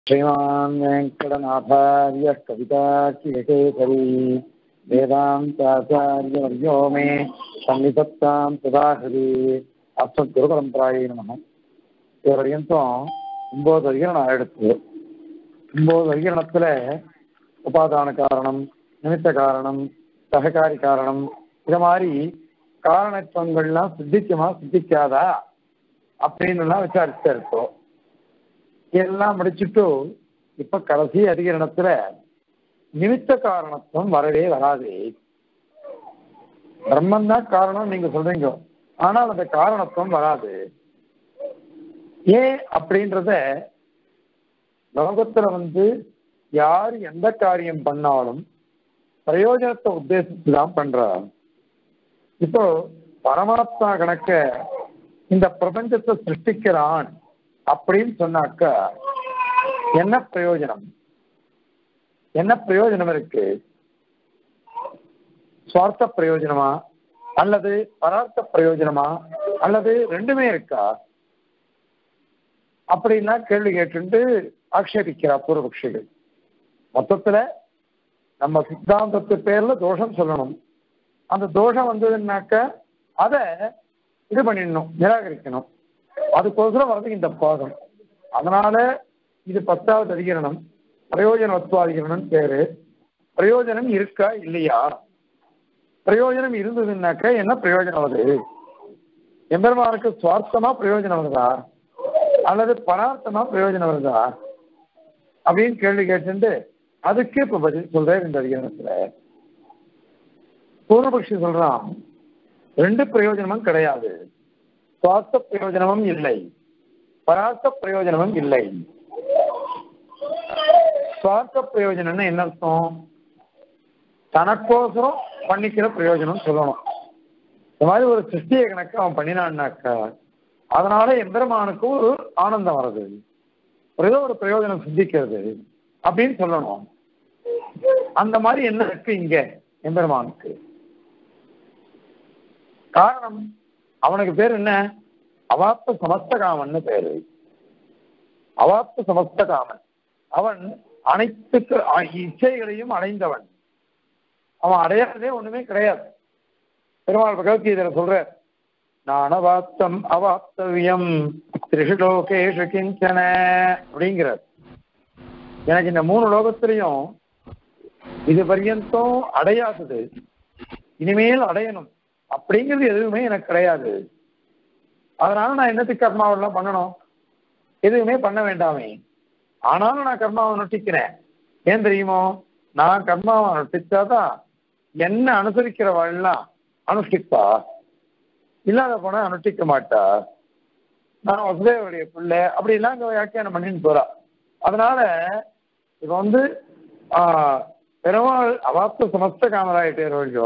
श्रीमान् वेङ्कटनाथार्य कविताकियकेसरी वेदान्ताचार्यवर्यो मे सन्निधत्तां सदाहृदि அஸ்மத்குருபரம்பராயை நம இது வரைக்கும் ஒன்பது அதிகரணம் ஆயிடுச்சு ஒன்பது அதிகரணத்துல உபாதான காரணம் நிமித்த காரணம் சககாரி காரணம் இது மாதிரி காரணத்துவங்கள்லாம் சித்திக்குமா சித்திக்காதா அப்படின்னு எல்லாம் விசாரிச்சு இருக்கோம் இதெல்லாம் முடிச்சுட்டு இப்ப கடைசி அதிகரணத்துல நிமித்த காரணத்துவம் வரவே வராது பிரம்மன் தான் காரணம் நீங்க சொல்றீங்க ஆனால் அந்த காரணத்துவம் வராது ஏன் அப்படின்றத லோகத்துல வந்து யார் எந்த காரியம் பண்ணாலும் பிரயோஜனத்தை உத்தேசித்து தான் பண்றார் இப்போ பரமாத்மா கணக்க இந்த பிரபஞ்சத்தை சிருஷ்டிக்கிறான் அப்படின்னு சொன்னாக்கா என்ன பிரயோஜனம் என்ன பிரயோஜனம் இருக்கு சுவார்த்த பிரயோஜனமா அல்லது பரார்த்த பிரயோஜனமா அல்லது ரெண்டுமே இருக்கா அப்படின்னா கேள்வி கேட்டு ஆக்ஷேபிக்கிறா பூர்வபக்ஷிகள் மொத்தத்துல நம்ம சித்தாந்தத்து பேர்ல தோஷம் சொல்லணும் அந்த தோஷம் வந்ததுன்னாக்க அதை இது பண்ணிடணும் நிராகரிக்கணும் அதுக்கோசரம் வர்றது இந்த பாதம் அதனால இது பத்தாவது அதிகரணம் பிரயோஜனத்துவாதிகரணம் பேரு பிரயோஜனம் இருக்கா இல்லையா பிரயோஜனம் இருந்ததுன்னாக்க என்ன பிரயோஜனம் அது எம்பெருமானுக்கு சுவார்த்தமா பிரயோஜனம் வருதா அல்லது பரார்த்தமா பிரயோஜனம் வருதா அப்படின்னு கேள்வி கேட்டு அதுக்கு இப்ப பதில் சொல்றேன் இந்த அதிகாரத்துல பூர்வபக்ஷி சொல்றான் ரெண்டு பிரயோஜனமும் கிடையாது சுவார்த்த பிரயோஜனமும் இல்லை பரார்த்த பிரயோஜனமும் இல்லை சுவார்த்த பிரயோஜனம்னு என்ன அர்த்தம் தனக்கோசரம் பண்ணிக்கிற பிரயோஜனம் சொல்லணும் இந்த மாதிரி ஒரு சிருஷ்டிய கணக்கு அவன் பண்ணினான்னாக்கா அதனால எம்பெருமானுக்கு ஒரு ஆனந்தம் வருது ஒரு ஏதோ ஒரு பிரயோஜனம் சிந்திக்கிறது அப்படின்னு சொல்லணும் அந்த மாதிரி என்ன இருக்கு இங்க எம்பெருமானுக்கு காரணம் அவனுக்கு பேர் என்ன அவாப்த சமஸ்தகாமன் பேரு அவாப்த சமஸ்தகாமன் அவன் அனைத்து இச்சைகளையும் அடைந்தவன் அவன் அடையாதே ஒண்ணுமே கிடையாது பெருமாள் பகவத்கீதையில சொல்ற நான் அவாப்தம் அவாப்தவியம் திரிஷுலோகேஷு கிஞ்சன அப்படிங்கிறார் எனக்கு இந்த மூணு லோகத்திலையும் இது பர்யந்தம் அடையாதது இனிமேல் அடையணும் அப்படிங்கிறது எதுவுமே எனக்கு கிடையாது அதனால நான் என்னத்துக்கு கர்மாவெல்லாம் பண்ணணும் எதுவுமே பண்ண வேண்டாமே ஆனாலும் நான் கர்மாவை நொட்டிக்கிறேன் ஏன் தெரியுமோ நான் கர்மாவை நொட்டிச்சாதான் என்ன அனுசரிக்கிறவள்லாம் அனுஷ்டிப்பா இல்லாத போனா அனுஷ்டிக்க மாட்டா நான் வசுதேவருடைய பிள்ளை அப்படிலாம் இங்க வியாக்கியானம் பண்ணின்னு போறா அதனால இப்ப வந்து பெருமாள் அவாப்த சமஸ்த காமராயிட்டே ரோஜோ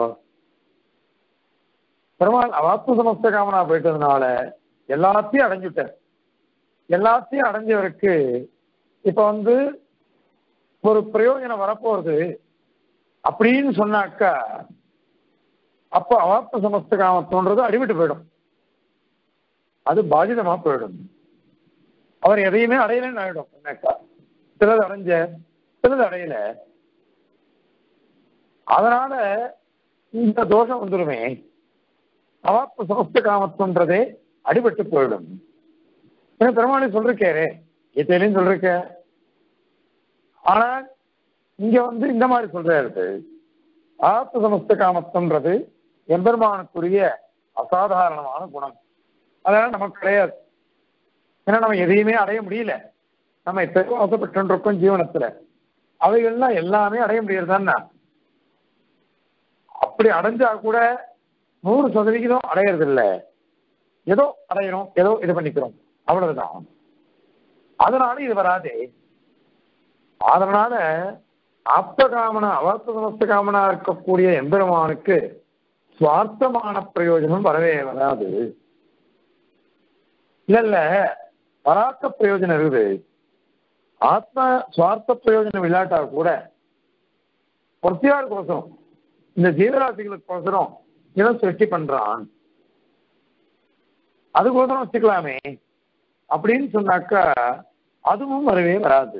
பெருமாள் அவாப்த சமஸ்த காமனா போயிட்டதுனால எல்லாத்தையும் அடைஞ்சுட்டார் எல்லாத்தையும் அடைஞ்சவருக்கு இப்ப வந்து ஒரு பிரயோஜனம் வரப்போறது அப்படின்னு சொன்னாக்கா அப்ப அவாப்த சமஸ்த காமத்தோன்றது அடிவிட்டு போயிடும் அது பாதிதமா போயிடும் அவர் எதையுமே அடையலன்னு ஆயிடும் என்னக்கா சிலது அடைஞ்ச சிலது அடையல அதனால இந்த தோஷம் வந்துருமே அவாப்த சமஸ்த காமத்துவன்றதே அடிபட்டு போயிடும் பெருமாளை சொல்றேரு எத்தையிலையும் சொல்றக்க ஆனா இங்க வந்து இந்த மாதிரி சொல்றாரு ஆத்ம சமஸ்த காமத்தம்ன்றது எம்பெருமானுக்குரிய அசாதாரணமான குணம் அதனால நமக்கு கிடையாது ஏன்னா நம்ம எதையுமே அடைய முடியல நம்ம எத்தனையோ ஆசைப்பட்டு இருக்கோம் ஜீவனத்துல அவைகள்லாம் எல்லாமே அடைய முடியறதுதானா அப்படி அடைஞ்சா கூட நூறு சதவிகிதம் அடையிறது இல்லை ஏதோ அடையணும் ஏதோ இது பண்ணிக்கிறோம் அவ்வளவுதான் அதனால இது வராதே அதனால ஆப்தகாமனா அவாப்த சமஸ்த காமனா இருக்கக்கூடிய எம்பெருமானுக்கு சுவார்த்தமான பிரயோஜனம் வரவே வராது இல்ல இல்ல பராக்க பிரயோஜனம் இருக்குது ஆத்ம சுவார்த்த பிரயோஜனம் இல்லாட்டா கூட பொறுத்தியாருக்கோசரம் இந்த ஜீவராசிகளுக்கோசரம் இவன் சிருஷ்டி பண்றான் அதுக்கோசரம் வச்சுக்கலாமே அப்படின்னு சொன்னாக்கா அதுவும் வரவே வராது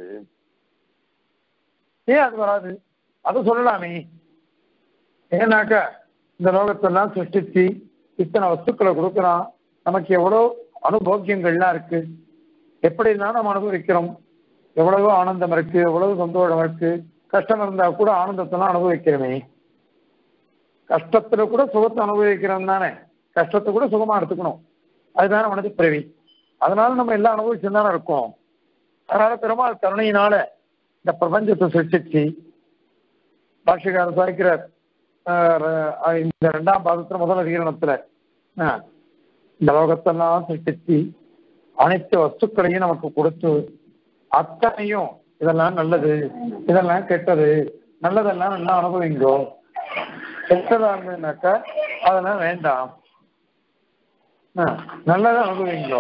ஏன் அது வராது அதை சொல்லலாமே ஏன்னாக்கா இந்த லோகத்தெல்லாம் சிருஷ்டிச்சு இத்தனை வஸ்துக்களை கொடுக்குறான் நமக்கு எவ்வளோ அனுபோக்கியங்கள்லாம் இருக்கு எப்படிலாம் நம்ம அனுபவிக்கிறோம் எவ்வளவோ ஆனந்தம் இருக்கு எவ்வளவு சந்தோஷம் இருக்கு கஷ்டம் இருந்தா கூட ஆனந்தத்தெல்லாம் அனுபவிக்கிறோமே கஷ்டத்துல கூட சுகத்தை அனுபவிக்கிறோம் தானே கஷ்டத்தை கூட சுகமா எடுத்துக்கணும் அதுதானே மனது பிறவி அதனால நம்ம எல்லாம் அனுபவிச்சு தானே இருக்கோம் அதனால பெருமாள் கருணையினால இந்த பிரபஞ்சத்தை சிருஷ்டிச்சு பாஷிகாரர் சாய்க்கிறார் ஆஹ் இந்த ரெண்டாம் பாதத்துல முதல் அதிகரணத்துல ஆஹ் இந்த லோகத்தெல்லாம் சிருஷ்டிச்சு அனைத்து வஸ்துக்களையும் நமக்கு கொடுத்து அத்தனையும் இதெல்லாம் நல்லது இதெல்லாம் கெட்டது நல்லதெல்லாம் நல்லா அனுபவிங்கோ கெட்டதா இருந்ததுனாக்கா அதெல்லாம் வேண்டாம் ஆஹ் நல்லதை அனுபவிங்கோ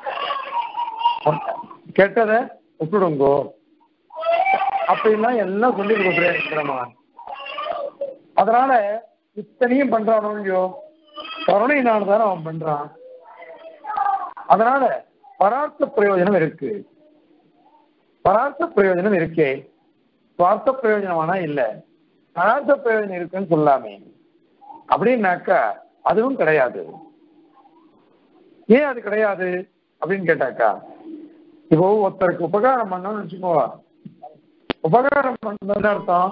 கெட்டதை விட்டுடுங்கோ அப்படின்லாம் எல்லாம் சொல்லி கொடுக்குறேன் பெருமான் அதனால இத்தனையும் பண்றானோ இல்லையோ கருணையினால தானே அவன் பண்றான் அதனால பரார்த்த பிரயோஜனம் இருக்கு பரார்த்த பிரயோஜனம் இருக்கே சுவார்த்த பிரயோஜனமானா இல்ல பரார்த்த பிரயோஜனம் இருக்குன்னு சொல்லாமே அப்படின்னாக்கா அதுவும் கிடையாது ஏன் அது கிடையாது அப்படின்னு கேட்டாக்கா இப்போ ஒருத்தருக்கு உபகாரம் பண்ணணும்னு வச்சுக்கோ உபகாரம் பண்ணது அர்த்தம்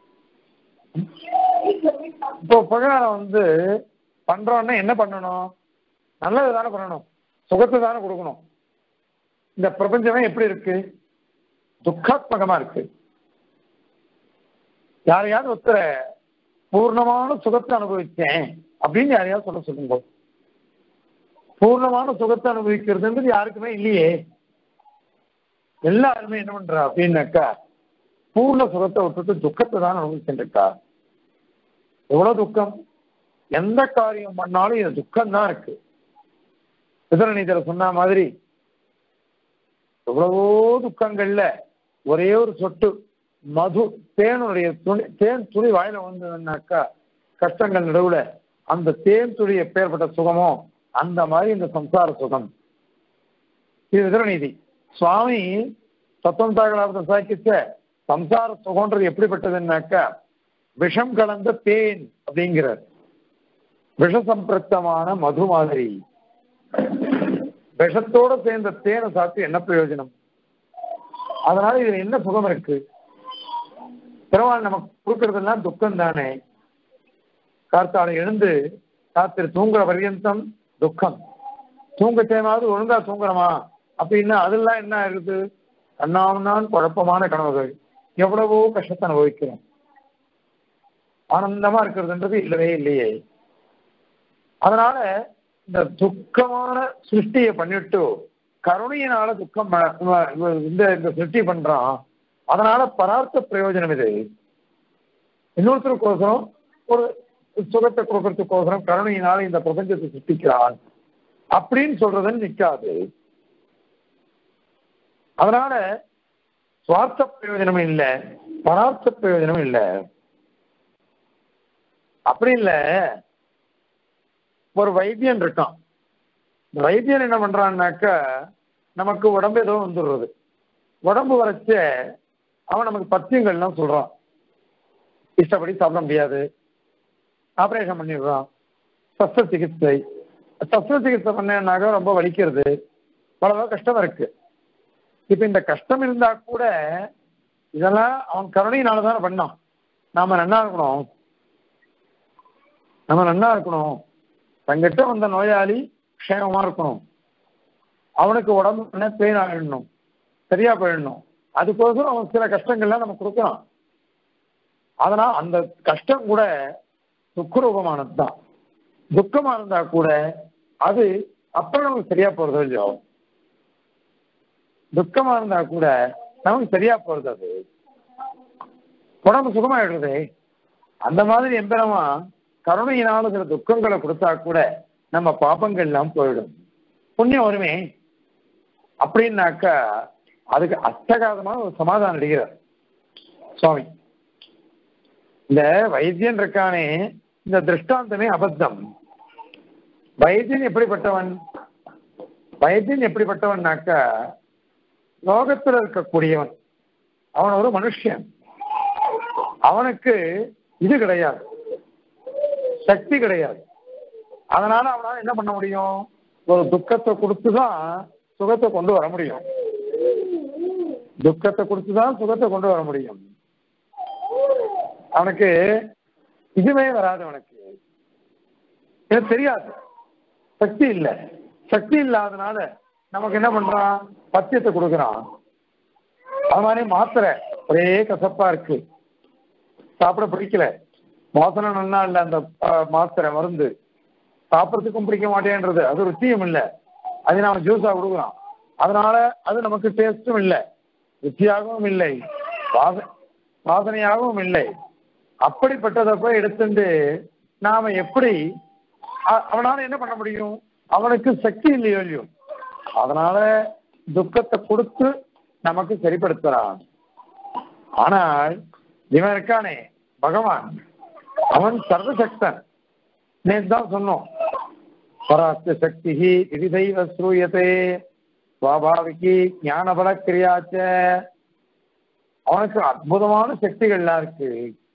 இப்போ உபகாரம் வந்து பண்றோம்னா என்ன பண்ணணும் நல்லது தானே பண்ணணும் சுகத்தை தானே கொடுக்கணும் இந்த பிரபஞ்சமே எப்படி இருக்கு துக்காத்மகமா இருக்கு யாரையாவது ஒருத்தர பூர்ணமான சுகத்தை அனுபவிச்சேன் அப்படின்னு யாரையாவது சொல்ல சொல்லுங்க பூர்ணமான சுகத்தை அனுபவிக்கிறதுன்றது யாருக்குமே இல்லையே எல்லாருமே என்ன பண்றா அப்படின்னாக்கா பூர்ண சுகத்தை விட்டுட்டு துக்கத்தை தான் அனுபவிச்சுட்டு இருக்கா எவ்வளவு துக்கம் எந்த காரியம் பண்ணாலும் இது துக்கம் தான் இருக்கு இதரநீதியில சொன்ன மாதிரி எவ்வளவோ துக்கங்கள்ல ஒரே ஒரு சொட்டு மது தேனுடைய துணி தேன் துளி வாயில வந்ததுன்னாக்கா கஷ்டங்கள் நடுவுல அந்த தேன் துளி எப்பேற்பட்ட சுகமோ அந்த மாதிரி இந்த சம்சார சுகம் இது விதரநீதி சுவாமி தத்துவம் தாகலாபத்தை சாக்கிச்ச சம்சார சுகம்ன்றது எப்படிப்பட்டதுன்னாக்கா விஷம் கலந்த தேன் அப்படிங்கிறார் விஷசம்பிரத்தமான மது மாதிரி விஷத்தோட சேர்ந்த தேனை சாப்பிட்டு என்ன பிரயோஜனம் அதனால இதுல என்ன சுகம் இருக்கு பெருமாள் நமக்கு கொடுக்கறதெல்லாம் துக்கம் தானே கார்த்தால எழுந்து ராத்திரி தூங்குற பர்யந்தம் துக்கம் தூங்க தேமாவது ஒழுங்கா தூங்குறோமா அப்படின்னா அதெல்லாம் என்ன இருக்குது கண்ணாமண்ணான் குழப்பமான கனவுகள் எவ்வளவோ கஷ்டத்தை அனுபவிக்கிறோம் ஆனந்தமா இருக்கிறதுன்றது இல்லவே இல்லையே அதனால இந்த துக்கமான சிருஷ்டியை பண்ணிட்டு கருணையினால துக்கம் ம- ம- இந்த இந்த சிருஷ்டி பண்றான் அதனால பரார்த்த பிரயோஜனம் இது இன்னொருத்தருக்கோசரம் ஒரு சுகத்தை கொடுக்கறதுக்கோசரம் கருணையினால இந்த பிரபஞ்சத்தை சிருஷ்டிக்கிறான் அப்படின்னு சொல்றதுன்னு நிக்காது அதனால சுவார்த்த பிரயோஜனம் இல்லை பரார்த்த பிரயோஜனம் இல்லை அப்படி இல்லை ஒரு வைத்தியன் இருக்கான் இந்த வைத்தியன் என்ன பண்றான்னாக்கா நமக்கு உடம்பு ஏதோ வந்துடுறது உடம்பு வரைச்ச அவன் நமக்கு பத்தியங்கள்லாம் சொல்றான் இஷ்டப்படி சாப்பிட முடியாது ஆபரேஷன் பண்ணிடுறான் சஸ்த சிகிச்சை சஸ்த சிகிச்சை பண்ணாக்க ரொம்ப வலிக்கிறது அவ்வளவா கஷ்டம் இருக்கு இப்ப இந்த கஷ்டம் இருந்தா கூட இதெல்லாம் அவன் கருணையினால தானே பண்ணான் நாம நன்னா இருக்கணும் நம்ம நன்னா இருக்கணும் தங்கிட்ட வந்த நோயாளி க்ஷேமமா இருக்கணும் அவனுக்கு உடம்பு என்ன பெயின் ஆகிடணும் சரியா போயிடணும் அதுக்கோசரம் அவன் சில கஷ்டங்கள்லாம் நம்ம கொடுக்கலாம் அதனால் அந்த கஷ்டம் கூட துக்கரூபமானது தான் துக்கமா இருந்தா கூட அது அப்புறம் நமக்கு சரியா போறது இல்லையோ துக்கமா இருந்தா கூட நமக்கு சரியா போறது அது உடம்பு சுகமாயிடுறது அந்த மாதிரி எம்பரமா கருணையினால சில துக்கங்களை கொடுத்தா கூட நம்ம பாப்பங்கள் எல்லாம் போயிடும் புண்ணியம் வருமே அப்படின்னாக்கா அதுக்கு அஷ்டகாதமான ஒரு சமாதானம் அடிக்கிறார் சுவாமி இந்த வைத்தியன் இருக்கானே இந்த திருஷ்டாந்தமே அபத்தம் வைத்தியன் எப்படிப்பட்டவன் வைத்தியன் எப்படிப்பட்டவன்னாக்கா லோகத்தில் இருக்கக்கூடியவன் அவன் ஒரு மனுஷன் அவனுக்கு இது கிடையாது சக்தி கிடையாது அதனால அவனால என்ன பண்ண முடியும் ஒரு துக்கத்தை கொடுத்துதான் சுகத்தை கொண்டு வர முடியும் துக்கத்தை கொடுத்துதான் சுகத்தை கொண்டு வர முடியும் அவனுக்கு இதுவே வராது அவனுக்கு எனக்கு தெரியாது சக்தி இல்லை சக்தி இல்லாதனால நமக்கு என்ன பண்றான் பத்தியத்தை கொடுக்குறான் அது மாதிரி மாத்திரை ஒரே கசப்பா இருக்கு சாப்பிட பிடிக்கல வாசனை நல்லா இல்லை அந்த அஹ், மாத்திரை மருந்து சாப்பிட்றதுக்கும் பிடிக்க மாட்டேன்றது அது ருச்சியும் இல்லை அது நாம ஜூஸா கொடுக்குறோம் அதனால அது நமக்கு டேஸ்டும் இல்லை ருச்சியாகவும் இல்லை வாச வாசனையாகவும் இல்லை அப்படிப்பட்டதை போய் எடுத்துட்டு நாம எப்படி அ- அவனால என்ன பண்ண முடியும் அவனுக்கு சக்தி இல்லையோ இல்லையோ அதனால துக்கத்தை கொடுத்து நமக்கு சரிப்படுத்துறான் ஆனால் இவன் இருக்கானே பகவான் அவன் சர்வசக்தன் நேற்று தான் சொன்னோம் பராஸ்த சக்தி விவிதைவ ஸ்ரூயத்தே சுவாபாவிகி ஞானபல கிரியாச்ச அவனுக்கு அற்புதமான சக்திகள்லாம் இருக்கு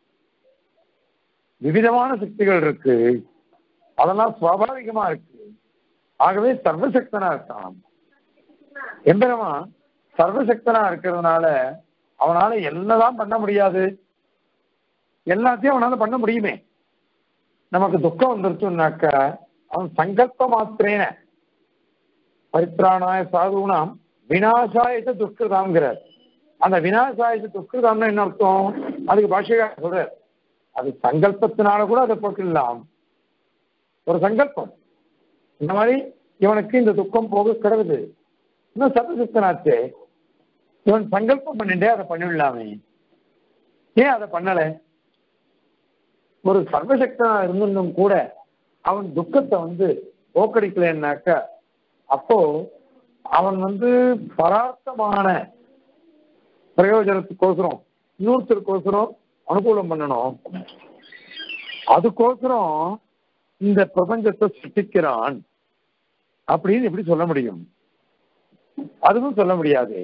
விவிதமான சக்திகள் இருக்கு அதெல்லாம் சுவாபாவிகமா இருக்கு ஆகவே சர்வசக்தனா இருக்கான் எம்பெருமா சர்வசக்தனா இருக்கிறதுனால அவனால என்னதான் பண்ண முடியாது எல்லாத்தையும் அவனால பண்ண முடியுமே நமக்கு துக்கம் வந்துருச்சுன்னாக்க அவன் சங்கல்ப மாத்திரேன பரித்ராணாய சாதுனாம் வினாசாயத்த துஷ்கிருதாம்ங்கிறார் அந்த வினாசாயத்த துஷ்கிருதாம்னு என்ன அர்த்தம் அதுக்கு பாஷையாக சொல்றார் அது சங்கல்பத்தினால கூட அதை போக்கிடலாம் ஒரு சங்கல்பம் இந்த மாதிரி இவனுக்கு இந்த துக்கம் போக கிடக்குது இன்னும் சர்வசக்தனாச்சே இவன் சங்கல்பம் பண்ணிட்டே அதை பண்ணிவிடலாமே ஏன் அதை பண்ணல ஒரு சர்வசக்தனா இருந்திருந்தும் கூட அவன் துக்கத்தை வந்து போக்கடிக்கலன்னாக்க அப்போ அவன் வந்து பரார்த்தமான பிரயோஜனத்துக்கோசரம் இன்னொருத்தருக்கோசரம் அனுகூலம் பண்ணணும் அதுக்கோசரம் இந்த பிரபஞ்சத்தை சிருஷ்டிக்கிறான் அப்படின்னு எப்படி சொல்ல முடியும் அதுவும் சொல்ல முடியாது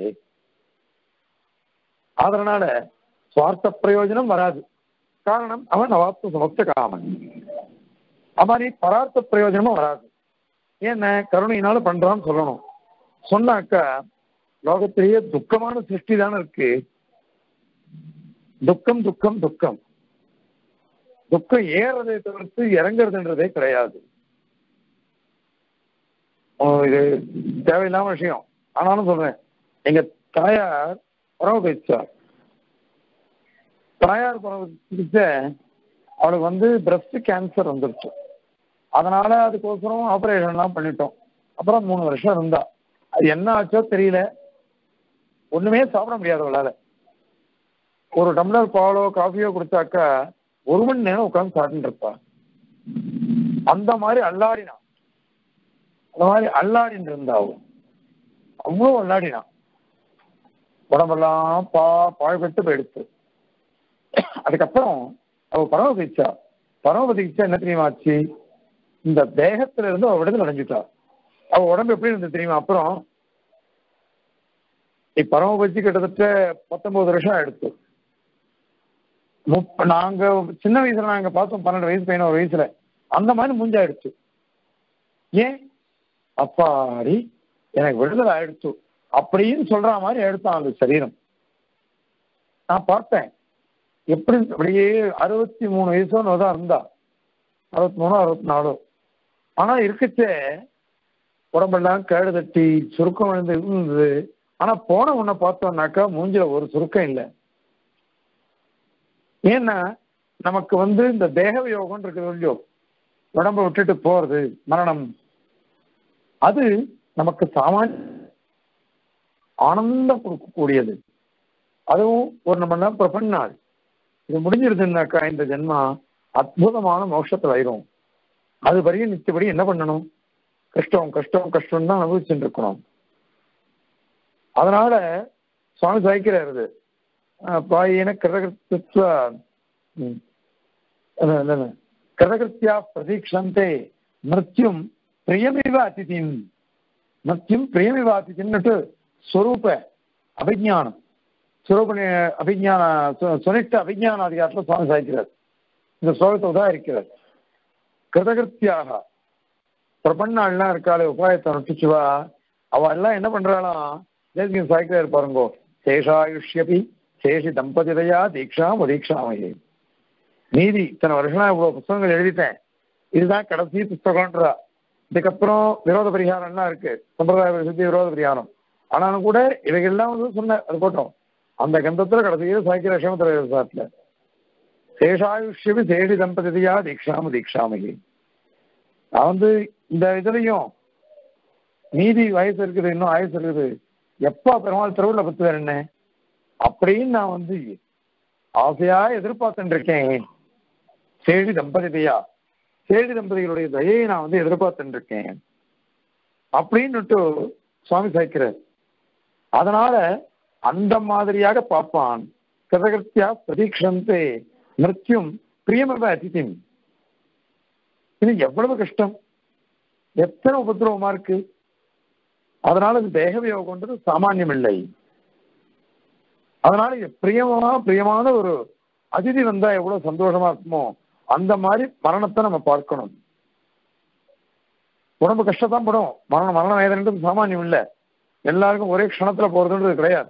அதனால சுவார்த்த பிரயோஜனம் வராது காரணம் அவன் அவாத்ம சமஸ்த காமன் அவனி பரார்த்த பிரயோஜனமும் வராது ஏன்னா கருணையினால பண்றான்னு சொல்லணும் சொன்னாக்கா லோகத்திலேயே துக்கமான சிருஷ்டி தானே இருக்கு துக்கம் துக்கம் துக்கம் துக்கம் ஏறதை தவிர்த்து இறங்குறதுன்றதே கிடையாது ஓ, இது தேவையில்லாம விஷயம் ஆனாலும் சொல்றேன் எங்க தாயார் உறவு பேச்சார் தாயார் பரவச்சிக்கிட்ட அவளுக்கு வந்து பிரஸ்ட் கேன்சர் வந்துருச்சு அதனால அதுக்கோசரம் ஆபரேஷன்லாம் பண்ணிட்டோம் அப்புறம் மூணு வருஷம் இருந்தா அது என்ன ஆச்சோ தெரியல ஒண்ணுமே சாப்பிட முடியாது அவளால ஒரு டம்ளர் பாலோ காஃபியோ குடிச்சாக்கா ஒரு மணி நேரம் உட்காந்து சாப்பிட்டு இருப்பா அந்த மாதிரி அல்லாடினான் அந்த மாதிரி அல்லாடின்னு இருந்தா அவ அவ்வளோ அல்லாடினான் உடம்பெல்லாம் பா பாழ்பட்டு போயிடுச்சு அதுக்கப்புறம் அவ பரமபதிச்சா பரமபதிச்சா என்ன தெரியுமா ஆச்சு இந்த தேகத்துல இருந்து அவ விடுதலை அடைஞ்சிட்டா அவ உடம்பு எப்படி இருந்தது தெரியுமா அப்புறம் பரமபதி கிட்டத்தட்ட பத்தொன்பது வருஷம் ஆயிடுச்சு முப்ப நாங்க சின்ன வயசுல நாங்க பார்த்தோம் பன்னெண்டு வயசு பதினோரு வயசுல அந்த மாதிரி மூஞ்சாயிடுச்சு ஏன் அப்பாடி எனக்கு விடுதலை ஆயிடுச்சு அப்படின்னு சொல்ற மாதிரி எடுத்தான் அந்த சரீரம் நான் பார்த்தேன் எப்படி அப்படியே அறுபத்தி மூணு வயசோன்னு தான் இருந்தா அறுபத்தி மூணு அறுபத்தி நாலு ஆனா இருக்கச்சே உடம்பெல்லாம் கேடு தட்டி சுருக்கம் விழுந்து இருந்தது ஆனா போன உன்னை பார்த்தோம்னாக்கா மூஞ்சில ஒரு சுருக்கம் இல்லை ஏன்னா நமக்கு வந்து இந்த தேக யோகம் இருக்குது இல்லையோ உடம்ப விட்டுட்டு போறது மரணம் அது நமக்கு சாமான் ஆனந்தம் கொடுக்கக்கூடியது அதுவும் ஒரு நம்ம நேரம் பிரபன்னாள் இது முடிஞ்சிருதுன்னாக்கா இந்த ஜென்மா அற்புதமான மோட்சத்தில் ஆயிரும் அது வரையும் நிச்சயப்படி என்ன பண்ணணும் கஷ்டம் கஷ்டம் கஷ்டம் தான் அனுபவிச்சுட்டு இருக்கணும் அதனால சுவாமி சாய்க்கிறாரு பாயின கிரகத்துவ கிரகத்தியா பிரதீட்சந்தே மிருத்யும் பிரியமிவ அதிதின் மிருத்யும் பிரியமிவ அதிதின்னுட்டு ஸ்வரூப அபிஜானம் சுரூபணி அபிஜான சு- சுனிட்ட அபிஜான அதிகாரத்தில் சுவாமி சாய்க்கிறார் இந்த ஸ்லோகத்தை உதாரிக்கிறார் கிருதகிருத்தியாக பிரபன்னாள்லாம் இருக்காளே உபாயத்தை நொட்டிச்சுவா அவ எல்லாம் என்ன பண்றாளாம் தேசியம் சாய்க்கிறார் பாருங்கோ சேஷாயுஷ்யபி சேஷி தம்பதிதையா தீக்ஷாம் தீக்ஷாமையே மீதி இத்தனை வருஷம் நான் இவ்வளவு புத்தகங்கள் எழுதிட்டேன் இதுதான் கடைசி புத்தகம்ன்றா இதுக்கப்புறம் விரோத பரிகாரம்லாம் இருக்கு சம்பிரதாய பிரசித்தி விரோத பரிகாரம் ஆனாலும் கூட இவைகள்லாம் வந்து சொன்ன அது போட்டோம் அந்த கந்தத்துல கடைசியில் சாய்க்கிற க்ஷமத்திர விவசாயத்துல சேஷாயுஷ்யபி சேஷி தம்பதியா தீக்ஷாம தீக்ஷாமகி நான் வந்து இந்த இதுலயும் மீதி வயசு இருக்குது இன்னும் ஆயுசு இருக்குது எப்ப பெருமாள் திருவிழா பத்து வேற என்ன அப்படின்னு நான் வந்து ஆசையா எதிர்பார்த்துட்டு இருக்கேன் சேடி தம்பதியா சேடி தம்பதிகளுடைய தயையை நான் வந்து எதிர்பார்த்துட்டு இருக்கேன் அப்படின்னுட்டு சுவாமி சாய்க்கிறார் அதனால அந்த மாதிரியாக பார்ப்பான் கிருதகிருத்தியா பிரதீக்ஷந்தே மிருத்யும் பிரியமவ அதிதிம் இது எவ்வளவு கஷ்டம் எத்தனை உபதிரவமா இருக்கு அதனால இது தேக வியோகம்ன்றது சாமானியம் இல்லை அதனால இது பிரியமா பிரியமான ஒரு அதிதி வந்தா எவ்வளவு சந்தோஷமா இருக்குமோ அந்த மாதிரி மரணத்தை நம்ம பார்க்கணும் உடம்பு கஷ்டத்தான் படும் மரணம் மரண வேதனைன்றது சாமானியம் இல்லை எல்லாருக்கும் ஒரே க்ஷணத்துல போறதுன்றது கிடையாது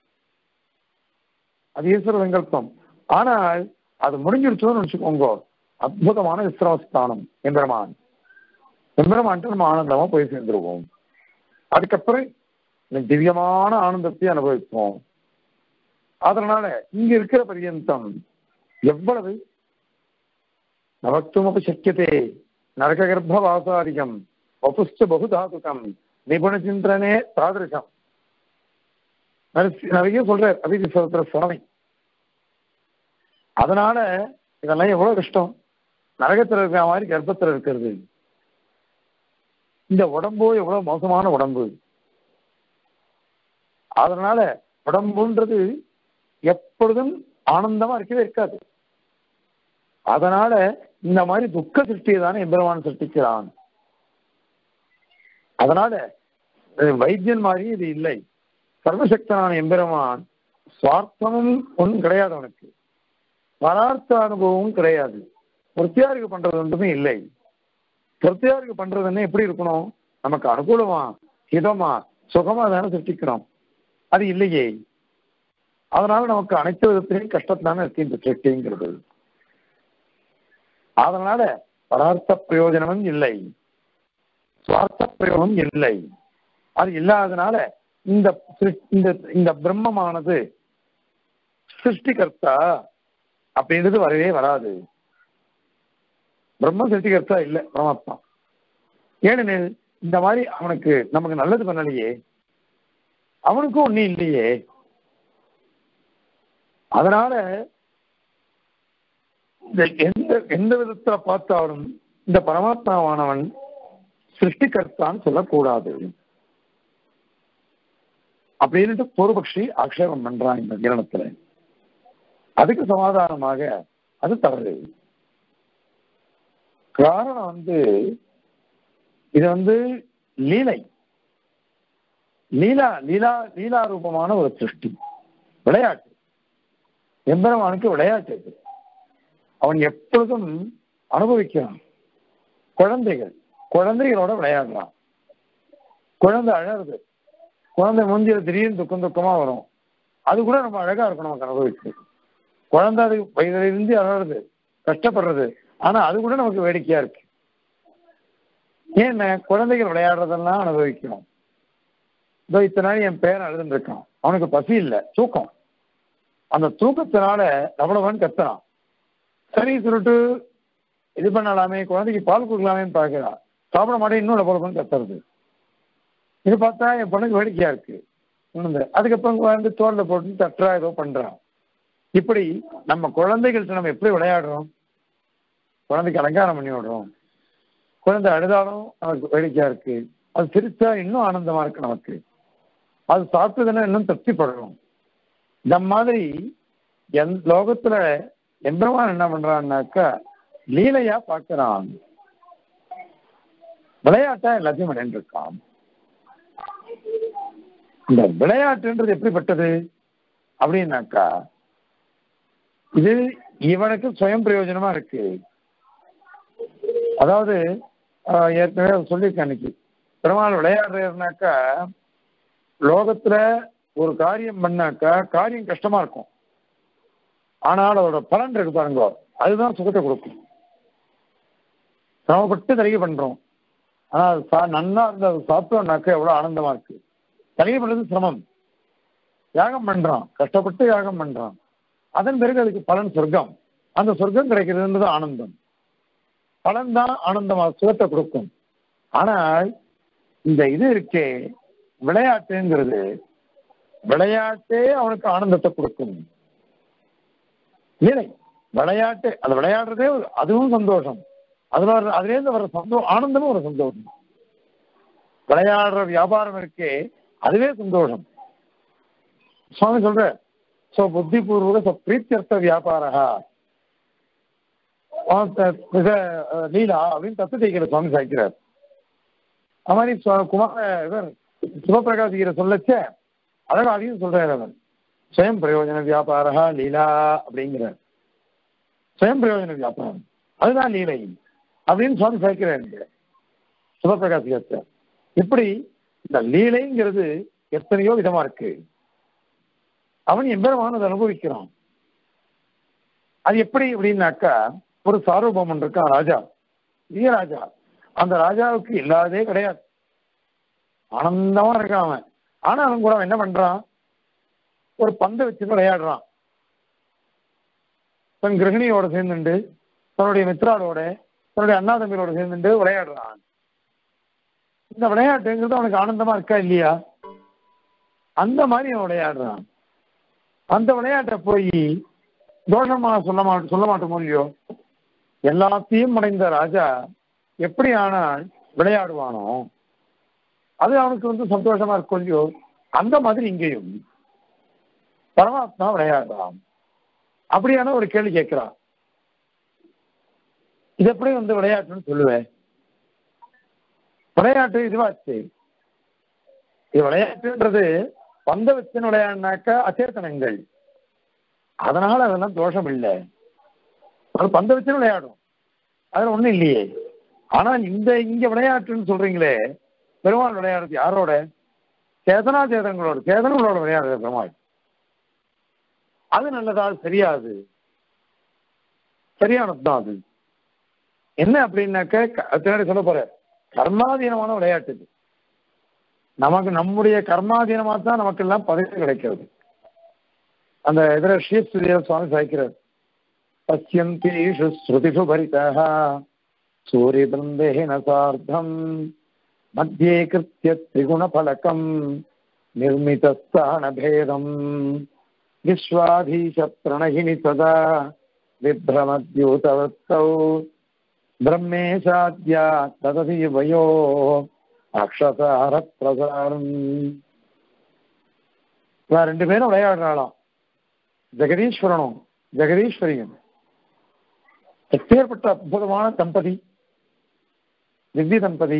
அது ஈஸ்வர சங்கல்பம் ஆனால் அது முடிஞ்சிருச்சோன்னு வச்சுக்கோங்க அற்புதமான விசிரமஸ்தானம் எம்பெருமான் எம்பெருமான்ட்டு நம்ம ஆனந்தமா போய் சேர்ந்துருவோம் அதுக்கப்புறம் இந்த திவ்யமான ஆனந்தத்தை அனுபவிப்போம் அதனால இங்க இருக்கிற பரியந்தம் எவ்வளவு நவக்துமபி சக்கியதே நரக கர்ப்பவாசாதிகம் வபுஷ்ட பகுதாதுகம் நிபுண சிந்தனே தாதிருஷம் நிறைய சொல்றார் அபிதி சொல்ற சுவாமி அதனால இதெல்லாம் எவ்வளவு கஷ்டம் நரகத்துல இருக்கிற மாதிரி கர்ப்பத்துல இருக்கிறது இந்த உடம்போ எவ்வளவு மோசமான உடம்பு அதனால உடம்புன்றது எப்பொழுதும் ஆனந்தமா இருக்கவே இருக்காது அதனால இந்த மாதிரி துக்க சிருஷ்டியை தானே எம்பெருமான் சிருஷ்டிக்கிறான் அதனால அஹ், வைத்தியன் மாதிரி இது இல்லை சர்வசக்தனான எம்பெருமான் சுவார்த்தமும் ஒன்றும் கிடையாது அவனுக்கு பரார்த்த அனுபவமும் கிடையாது பிரத்தியாருக்கு பண்றது ஒன்றுமே இல்லை பிரத்தியாருக்கு பண்றதுன்னு எப்படி இருக்கணும் நமக்கு அனுகூலமா ஹிதமா சுகமா தானே சிருஷ்டிக்கணும் அது இல்லையே அதனால நமக்கு அனைத்து விதத்திலையும் கஷ்டத்தானே இருக்கு இந்த சிருஷ்டிங்கிறது அதனால பரார்த்த பிரயோஜனமும் இல்லை சுவார்த்த பிரயோகம் இல்லை அது இல்லாதனால இந்த சிருஷ்டி- இந்த இந்த பிரம்மமானது சிருஷ்டிகர்த்தா அப்படின்றது வரவே வராது பிரம்ம சிருஷ்டிகர்த்தா இல்ல பரமாத்மா ஏனெனில் இந்த மாதிரி அவனுக்கு நமக்கு நல்லது பண்ணலையே அவனுக்கும் ஒன்றும் இல்லையே அதனால இந்த எந்த எந்த விதத்துல பார்த்தாலும் இந்த பரமாத்மாவானவன் சிருஷ்டிகர்த்தான்னு சொல்லக்கூடாது அப்படின்ட்டு பூர்வபக்ஷி ஆக்ஷேபம் பண்றான் இந்த கிரணத்துல அதுக்கு சமாதானமாக அது தவறு காரணம் வந்து இது வந்து லீலை லீலா லீலா லீலா ரூபமான ஒரு சிருஷ்டி விளையாட்டு எம்பெருமானுக்கு விளையாட்டு இது அவன் எப்பொழுதும் அனுபவிக்கிறான் குழந்தைகள் குழந்தைகளோட விளையாடுறான் குழந்தை அழகுது குழந்தை மூஞ்சில திடீர்னு துக்கம் துக்கமா வரும் அது கூட நம்ம அழகா இருக்கணும் நமக்கு அனுபவிச்சு குழந்தை அது வயதிலிருந்து அழகுது கஷ்டப்படுறது ஆனா அது கூட நமக்கு வேடிக்கையா இருக்கு ஏன்னா குழந்தைகள் விளையாடுறதெல்லாம் அனுபவிக்கணும் இதோ இத்தனை நாள் என் பேரன் அழுதுன்னு இருக்கான் அவனுக்கு பசி இல்லை தூக்கம் அந்த தூக்கத்தினால எவ்வளவன் கத்துறான் சரி சொல்லிட்டு இது பண்ணலாமே குழந்தைக்கு பால் கொடுக்கலாமேன்னு பார்க்கிறான் சாப்பிட மாட்டேன் இன்னும் லபலபன்னு கத்துறது இது பார்த்தா என் பொண்ணுக்கு வேடிக்கையா இருக்கு உணர்ந்து அதுக்கப்புறம் வந்து தோல்ல போட்டு தட்டுறா ஏதோ பண்றான் இப்படி நம்ம குழந்தைகள்கிட்ட நம்ம எப்படி விளையாடுறோம் குழந்தைக்கு அலங்காரம் பண்ணி விடுறோம் குழந்தை அழுதாலும் நமக்கு வேடிக்கையா இருக்கு அது சிரிச்சா இன்னும் ஆனந்தமா இருக்கு நமக்கு அது சாப்பிட்டதுன்னா இன்னும் திருப்திப்படுறோம் இந்த மாதிரி எந் லோகத்துல எம்பெருமான் என்ன பண்றான்னாக்கா லீலையா பார்க்கறான் விளையாட்டா எல்லாத்தையும் விளையாண்டு இருக்கான் இந்த விளையாட்டுன்றது எப்படிப்பட்டது அப்படின்னாக்கா இது இவனுக்கு சுயம் பிரயோஜனமா இருக்கு அதாவது ஆஹ், ஏற்கனவே சொல்லியிருக்கேன் அன்னைக்கு பெருமாள் விளையாடுறாருனாக்கா லோகத்துல ஒரு காரியம் பண்ணாக்கா காரியம் கஷ்டமா இருக்கும் ஆனால் அதோட பலன் இருக்கு பாருங்க அதுதான் சுகத்தை கொடுக்கும் சிரமப்பட்டு தலிகை பண்றோம் ஆனா அது சா நன்னா இருந்த அது சாப்பிட்டோம்னாக்கா எவ்வளவு ஆனந்தமா இருக்கு தலிகை பண்றது சிரமம் யாகம் பண்றான் கஷ்டப்பட்டு யாகம் பண்றான் அதன் பிறகு அதுக்கு பலன் சொர்க்கம் அந்த சொர்க்கம் கிடைக்கிறதுன்றது ஆனந்தம் பலன் தான் ஆனந்தமா சுகத்தை கொடுக்கும் ஆனால் இந்த இது இருக்கே விளையாட்டுங்கிறது விளையாட்டே அவனுக்கு ஆனந்தத்தை கொடுக்கும் இல்லை விளையாட்டு அது விளையாடுறதே ஒரு அதுவும் சந்தோஷம் அதுல வர அதுலேருந்து வர சந்தோ ஆனந்தமும் ஒரு சந்தோஷம் விளையாடுற வியாபாரம் இருக்கே அதுவே சந்தோஷம் சுவாமி சொல்ற சோ புத்திபூர்வக ச பிரீத்தியர்த்த வியாபாரா இத அஹ், லீலா அப்படின்னு தத்து தேய்க்கிற சுவாமி சாய்க்கிறார் அது மாதிரி சுவா- குமார இவர் சிவபிரகாசிகிற சொல்லச்ச அழகாதையும் சொல்றாரு அவர் சுயம் பிரயோஜன வியாபாரா லீலா அப்படிங்கிறார் சுயம் பிரயோஜன வியாபாரம் அதுதான் லீலை அப்படின்னு சுவாமி சாய்க்கிறாரு சிவபிரகாசிகத்தை இப்படி இந்த லீலைங்கிறது எத்தனையோ விதமா இருக்கு அவன் எம்பெருமானதை அனுபவிக்கிறான் அது எப்படி அப்படின்னாக்கா ஒரு சார்வபௌமன் இருக்கான் ராஜா பெரிய ராஜா அந்த ராஜாவுக்கு இல்லாததே கிடையாது ஆனந்தமா இருக்கான் அவன் ஆனா அவன் கூட அவன் என்ன பண்றான் ஒரு பந்தை வச்சு விளையாடுறான் தன் கிரகிணியோட சேர்ந்துண்டு தன்னுடைய மித்ராளோட தன்னுடைய அண்ணா தம்பியோட சேர்ந்துட்டு விளையாடுறான் இந்த விளையாட்டுங்கிறது அவனுக்கு ஆனந்தமா இருக்கா இல்லையா அந்த மாதிரி அவன் விளையாடுறான் அந்த விளையாட்டை போய் தோஷமா சொல்ல மாட்டோம் சொல்ல மாட்டோமோ இல்லையோ எல்லாத்தையும் அடைந்த ராஜா எப்படி ஆனால் விளையாடுவானோ அது அவனுக்கு வந்து சந்தோஷமா இருக்கும் இல்லையோ அந்த மாதிரி இங்கேயும் பரமாத்மா விளையாடுறான் அப்படியான ஒரு கேள்வி கேட்கிறான் இது எப்படி வந்து விளையாட்டுன்னு சொல்லுவேன் விளையாட்டு இதுவாச்சு இது விளையாட்டுன்றது பந்த வச்சு விளையாடினாக்கா அச்சேத்தனங்கள் அதனால அதெல்லாம் தோஷம் இல்லை அது பந்த வச்சு விளையாடும் அதுல ஒண்ணும் இல்லையே ஆனா இந்த இங்க விளையாட்டுன்னு சொல்றீங்களே பெருமாள் விளையாடுறது யாரோட சேதனா சேதங்களோட சேதனங்களோட விளையாடுறது பெருமாள் அது நல்லதா அது சரியாது சரியானதுதான் அது என்ன அப்படின்னாக்க க- பின்னாடி சொல்ல போற கர்மாதீனமான விளையாட்டு இது நமக்கு நம்முடைய கர்மாதீனமா தான் நமக்கு எல்லாம் பதவி கிடைக்கிறது அந்த இதுல ஸ்ரீஸ்துதிய சுவாமி சாய்க்கிறார் பசியந்தீஷு ஸ்ருதிஷு பரிதः சூரிய பிருந்தேன சார்த்தம் மத்தியே கிருத்திய திரிகுண பலகம் நிர்மிதஸ்தான பேதம் விஸ்வாதீஷ பிரணயினி சதா விப்ரமத்யூதவத்தௌ பிரம்மேஷாத்யா தததி வயோ அக்ஷசார பிரசாரம் இவன் ரெண்டு பேரும் விளையாடுறாளாம் ஜெகதீஸ்வரனும் ஜெகதீஸ்வரியும் எப்பேற்பட்ட அற்புதமான தம்பதி திவ்ய தம்பதி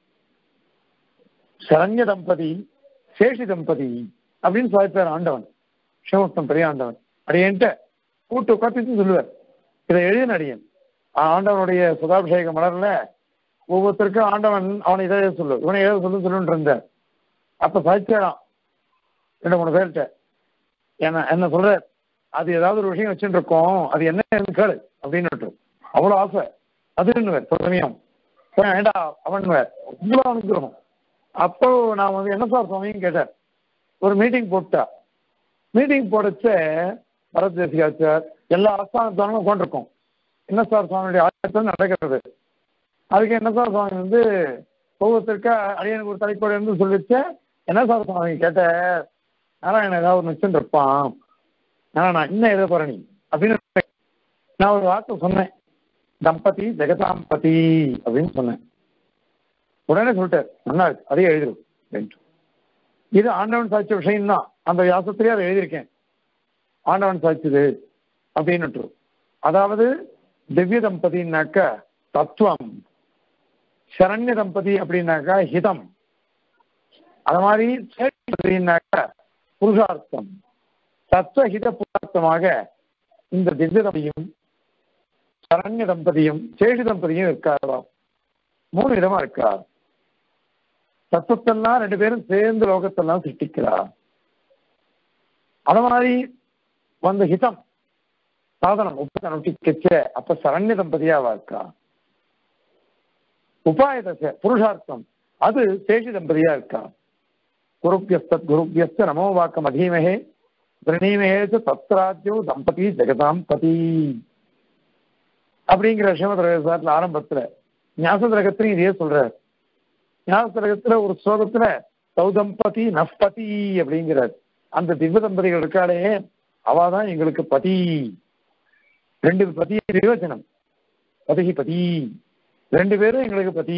சரண்ய தம்பதி சேஷி தம்பதி அப்படின்னு சாதிப்பார் ஆண்டவன் சிவமுத்தம் பெரிய ஆண்டவன் அடியன்ட்ட கூட்டு உட்காந்து சொல்லுவார் இதை எழுதின அடியன் ஆண்டவனுடைய சுதாபிஷேக மலர்ல ஒவ்வொருத்தருக்கும் ஆண்டவன் அவனை இதை எழுத சொல்லு இவனை எழுத சொல்லு சொல்லுன்னு இருந்தார் அப்ப சாதிச்சாராம் ரெண்டு மூணு பேர்கிட்ட என்ன என்ன சொல்ற அது ஏதாவது ஒரு விஷயம் வச்சுட்டு இருக்கோம் அது என்ன கேளு அப்படின்னு அவ்வளவு ஆசை அதுன்னு சமயம் ஏண்டா அவன் இவ்வளவு அனுகிரகம் அப்போ நான் வந்து என்ன சார் சுவாமின்னு கேட்டேன் ஒரு மீட்டிங் போட்டா மீட்டிங் போடச்ச பரத் தேசிகாச்சார் எல்லா ஆஸ்தானத்தானும் உட்காந்துருக்கோம் என்ன சார் சுவாமியுடைய ஆச்சரியம் நடக்கிறது அதுக்கு என்ன சார் சுவாமி வந்து ஒவ்வொருத்தருக்கா அடியனுக்கு ஒரு தலைப்போடு இருந்து சொல்லிச்சு என்ன சார் சுவாமி கேட்ட நாராயணன் ஏதாவது ஒன்று வச்சுட்டு இருப்பான் ஆனா நான் இன்னும் எழுத போறேன் நீ அப்படின்னு நான் ஒரு வார்த்தை சொன்னேன் தம்பதி ஜெகதாம்பதி அப்படின்னு சொன்னேன் உடனே சொல்லிட்டார் நல்லா இருக்கு அதையே எழுதிரு அப்படின்ட்டு இது ஆண்டவன் சாட்சிய விஷயம் தான் அந்த வியாசத்திலேயே அதை எழுதியிருக்கேன் ஆண்டவன் சாட்சியது அப்படின்னு அதாவது திவ்ய தம்பதினாக்க தத்துவம் சரண்ய தம்பதி அப்படின்னாக்கா ஹிதம் அது மாதிரி சேஷி அப்படின்னாக்கா புருஷார்த்தம் தத்துவஹித புருஷார்த்தமாக இந்த திவ்ய தம்பதியும் சரண்ய தம்பதியும் சேஷி தம்பதியும் இருக்காரா மூணு விதமா இருக்கா தத்துவத்தெல்லாம் ரெண்டு பேரும் சேர்ந்து லோகத்தெல்லாம் சிருஷ்டிக்கிறா அது மாதிரி வந்த ஹிதம் சாதனம் உப்பு அனுஷ்டிக்கச்ச அப்ப சரண்ய தம்பதியாவா இருக்கா உபாய தசை புருஷார்த்தம் அது சேஷி தம்பதியா இருக்கா குருப்பியஸ்த குருப்பியஸ்த நமோ வாக்கம் அதீமகே பிரணீமகே தத்ராஜ்யோ தம்பதி ஜெகதாம் பதி அப்படிங்கிற விஷயத்துல ஆரம்பத்துல ஞாசதிரகத்திலையும் இதே சொல்றார் ஞாசதிரகத்துல ஒரு ஸ்லோகத்துல சௌதம்பதி நஃபதி அப்படிங்கிறார் அந்த திவ்ய தம்பதிகள் இருக்காளே அவாதான் எங்களுக்கு பதி ரெண்டு பதி விரோச்சனம் பதிகி பதி ரெண்டு பேரும் எங்களுக்கு பதி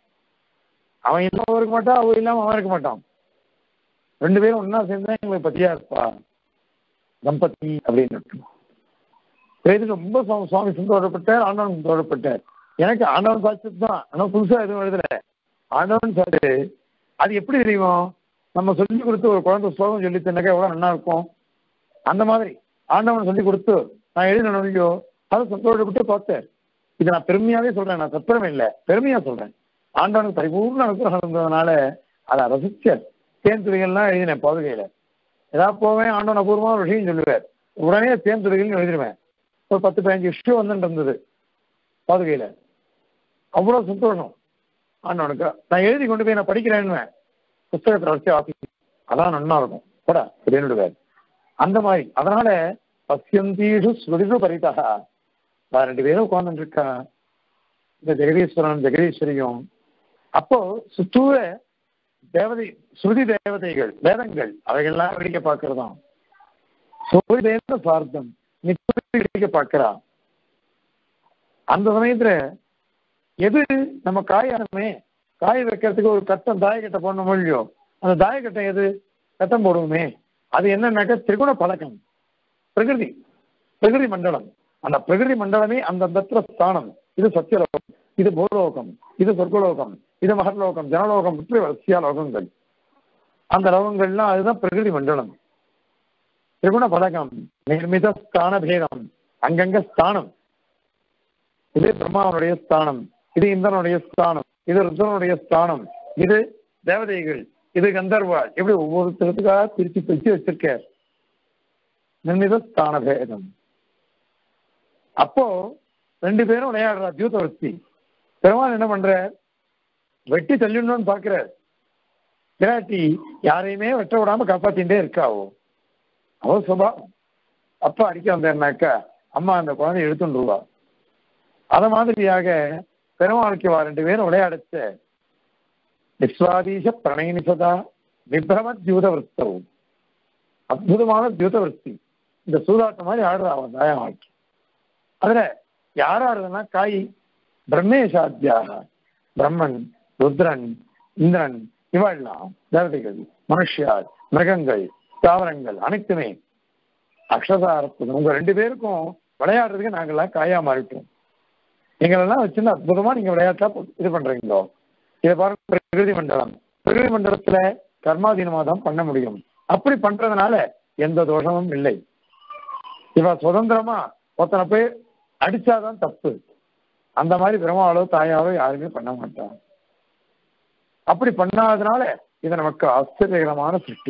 அவன் இல்லாம இருக்க மாட்டான் அவன் இல்லாம அவன் இருக்க மாட்டான் ரெண்டு பேரும் ஒன்னா சேர்ந்தா எங்களுக்கு பத்தியா இருப்பா தம்பதி அப்படின்னு இது ரொம்ப சுவா- சுவாமி சந்தோஷப்பட்டார் ஆண்டவன் சந்தோஷப்பட்டார் எனக்கு ஆண்டவன் சாட்சியத்து தான் ஆனால் புதுசா எதுவும் எழுதல ஆண்டவன் சாட்சி அது எப்படி தெரியும் நம்ம சொல்லி கொடுத்து ஒரு குழந்தை ஸ்லோகம் சொல்லி தந்தாக்கா எவ்வளவு நல்லா இருக்கும் அந்த மாதிரி ஆண்டவன் சொல்லி கொடுத்து நான் எழுதின இல்லையோ அதை சந்தோஷப்பட்டு பார்த்தேன் இது நான் பெருமையாவே சொல்றேன் நான் சத்திரமே இல்லை பெருமையா சொல்றேன் ஆண்டவனுக்கு பரிபூர்ண அனுகிரகம் இருந்ததுனால அதை ரசிச்சேன் தேன்துறைகள்லாம் எழுதினேன் பதுகையில ஏதாவது போவேன் ஆண்டவன் அபூர்வமா ஒரு விஷயம் சொல்லுவார் உடனே தேன்துறைகள்னு எழுதிடுவேன் ஒரு பத்து பதினஞ்சு இஷ்யூ வந்துட்டு இருந்தது பாதுகையில அவ்வளவு சந்தோஷம் ஆண்டவனுக்கு நான் எழுதி கொண்டு போய் நான் படிக்கிறேன்னுவேன் புத்தகத்தை வச்சு வாசி அதான் நன்னா இருக்கும் கூட அப்படின்னுடுவார் அந்த மாதிரி அதனால பசியந்தீஷு ஸ்ருதிஷு பரிதா நான் ரெண்டு பேரும் உட்கார்ந்துட்டு இருக்கா இந்த ஜெகதீஸ்வரன் ஜெகதீஸ்வரியும் அப்போ சுத்தூர தேவதை ஸ்ருதி தேவதைகள் வேதங்கள் அவைகள்லாம் வேடிக்கை பார்க்கறதாம் ஸ்ருதி தேவத சார்த்தம் நிச்சயம் வேடிக்கை பார்க்கிறா அந்த சமயத்துல எது நம்ம காயானமே காய வைக்கிறதுக்கு ஒரு கட்டம் தாயக்கட்டை போடணும் இல்லையோ அந்த தாயக்கட்டை எது கட்டம் போடுவோமே அது என்னன்னாக்கா திரிகுண பழக்கம் பிரகிருதி பிரகிருதி மண்டலம் அந்த பிரகிருதி மண்டலமே அந்த தத்துவ ஸ்தானம் இது சத்தியலோகம் இது பூலோகம் இது சொர்க்கலோகம் இது மகர்லோகம் ஜனலோகம் இப்படி வரிசையா லோகங்கள் அந்த லோகங்கள்லாம் அதுதான் பிரகிருதி மண்டலம் திரிகுண பழகம் நிர்மித ஸ்தான பேதம் அங்கங்க ஸ்தானம் இது பிரம்மாவனுடைய ஸ்தானம் இது இந்திரனுடைய ஸ்தானம் இது ருத்ரனுடைய ஸ்தானம் இது தேவதைகள் இது கந்தர்வாள் இப்படி ஒவ்வொருத்தருக்காக பிரிச்சு பிரிச்சு வச்சிருக்கார் நிர்மித ஸ்தான பேதம் அப்போ ரெண்டு பேரும் விளையாடுறா தியூதவர்த்தி பெருமாள் என்ன பண்ற வெட்டி தள்ளிடணும்னு பாக்குறார் விராட்டி யாரையுமே வெட்ட விடாம காப்பாத்திட்டே இருக்காவோ அவ சுபாவம் அப்பா அடிக்க வந்தேன்னாக்கா அம்மா அந்த குழந்தைய எடுத்துருவா அத மாதிரியாக பெருமாளுக்கு வா ரெண்டு பேரும் விளையாடுச்ச விஸ்வாதீச பிரணயனிசதா விப்ரம தியூதவர்த்தவும் அற்புதமான தியூதவர்த்தி இந்த சூதாட்டம் மாதிரி ஆடுறா அவன் தாயமாக்கி அதுல யார் ஆடுறதுன்னா காய் பிரம்மேசாத்தியாக பிரம்மன் ருத்ரன் இந்திரன் இவெல்லாம் தேவதைகள் மனுஷியார் மிருகங்கள் தாவரங்கள் அனைத்துமே அக்ஷதாரத்து உங்க ரெண்டு பேருக்கும் விளையாடுறதுக்கு நாங்கெல்லாம் காயா மாறிட்டோம் எங்களெல்லாம் வச்சிருந்து அற்புதமா நீங்க விளையாட்டா இது பண்றீங்களோ இதை பாருங்க பிரகிருதி மண்டலம் பிரகிருதி மண்டலத்துல கர்மாதீனமா தான் பண்ண முடியும் அப்படி பண்றதுனால எந்த தோஷமும் இல்லை இவ சுதந்திரமா ஒருத்தனை போய் அடிச்சாதான் தப்பு அந்த மாதிரி பிரம்மாவளோ தாயாவோ யாருமே பண்ண மாட்டான் அப்படி பண்ணாதனால இது நமக்கு ஆச்சரியகரமான சிருஷ்டி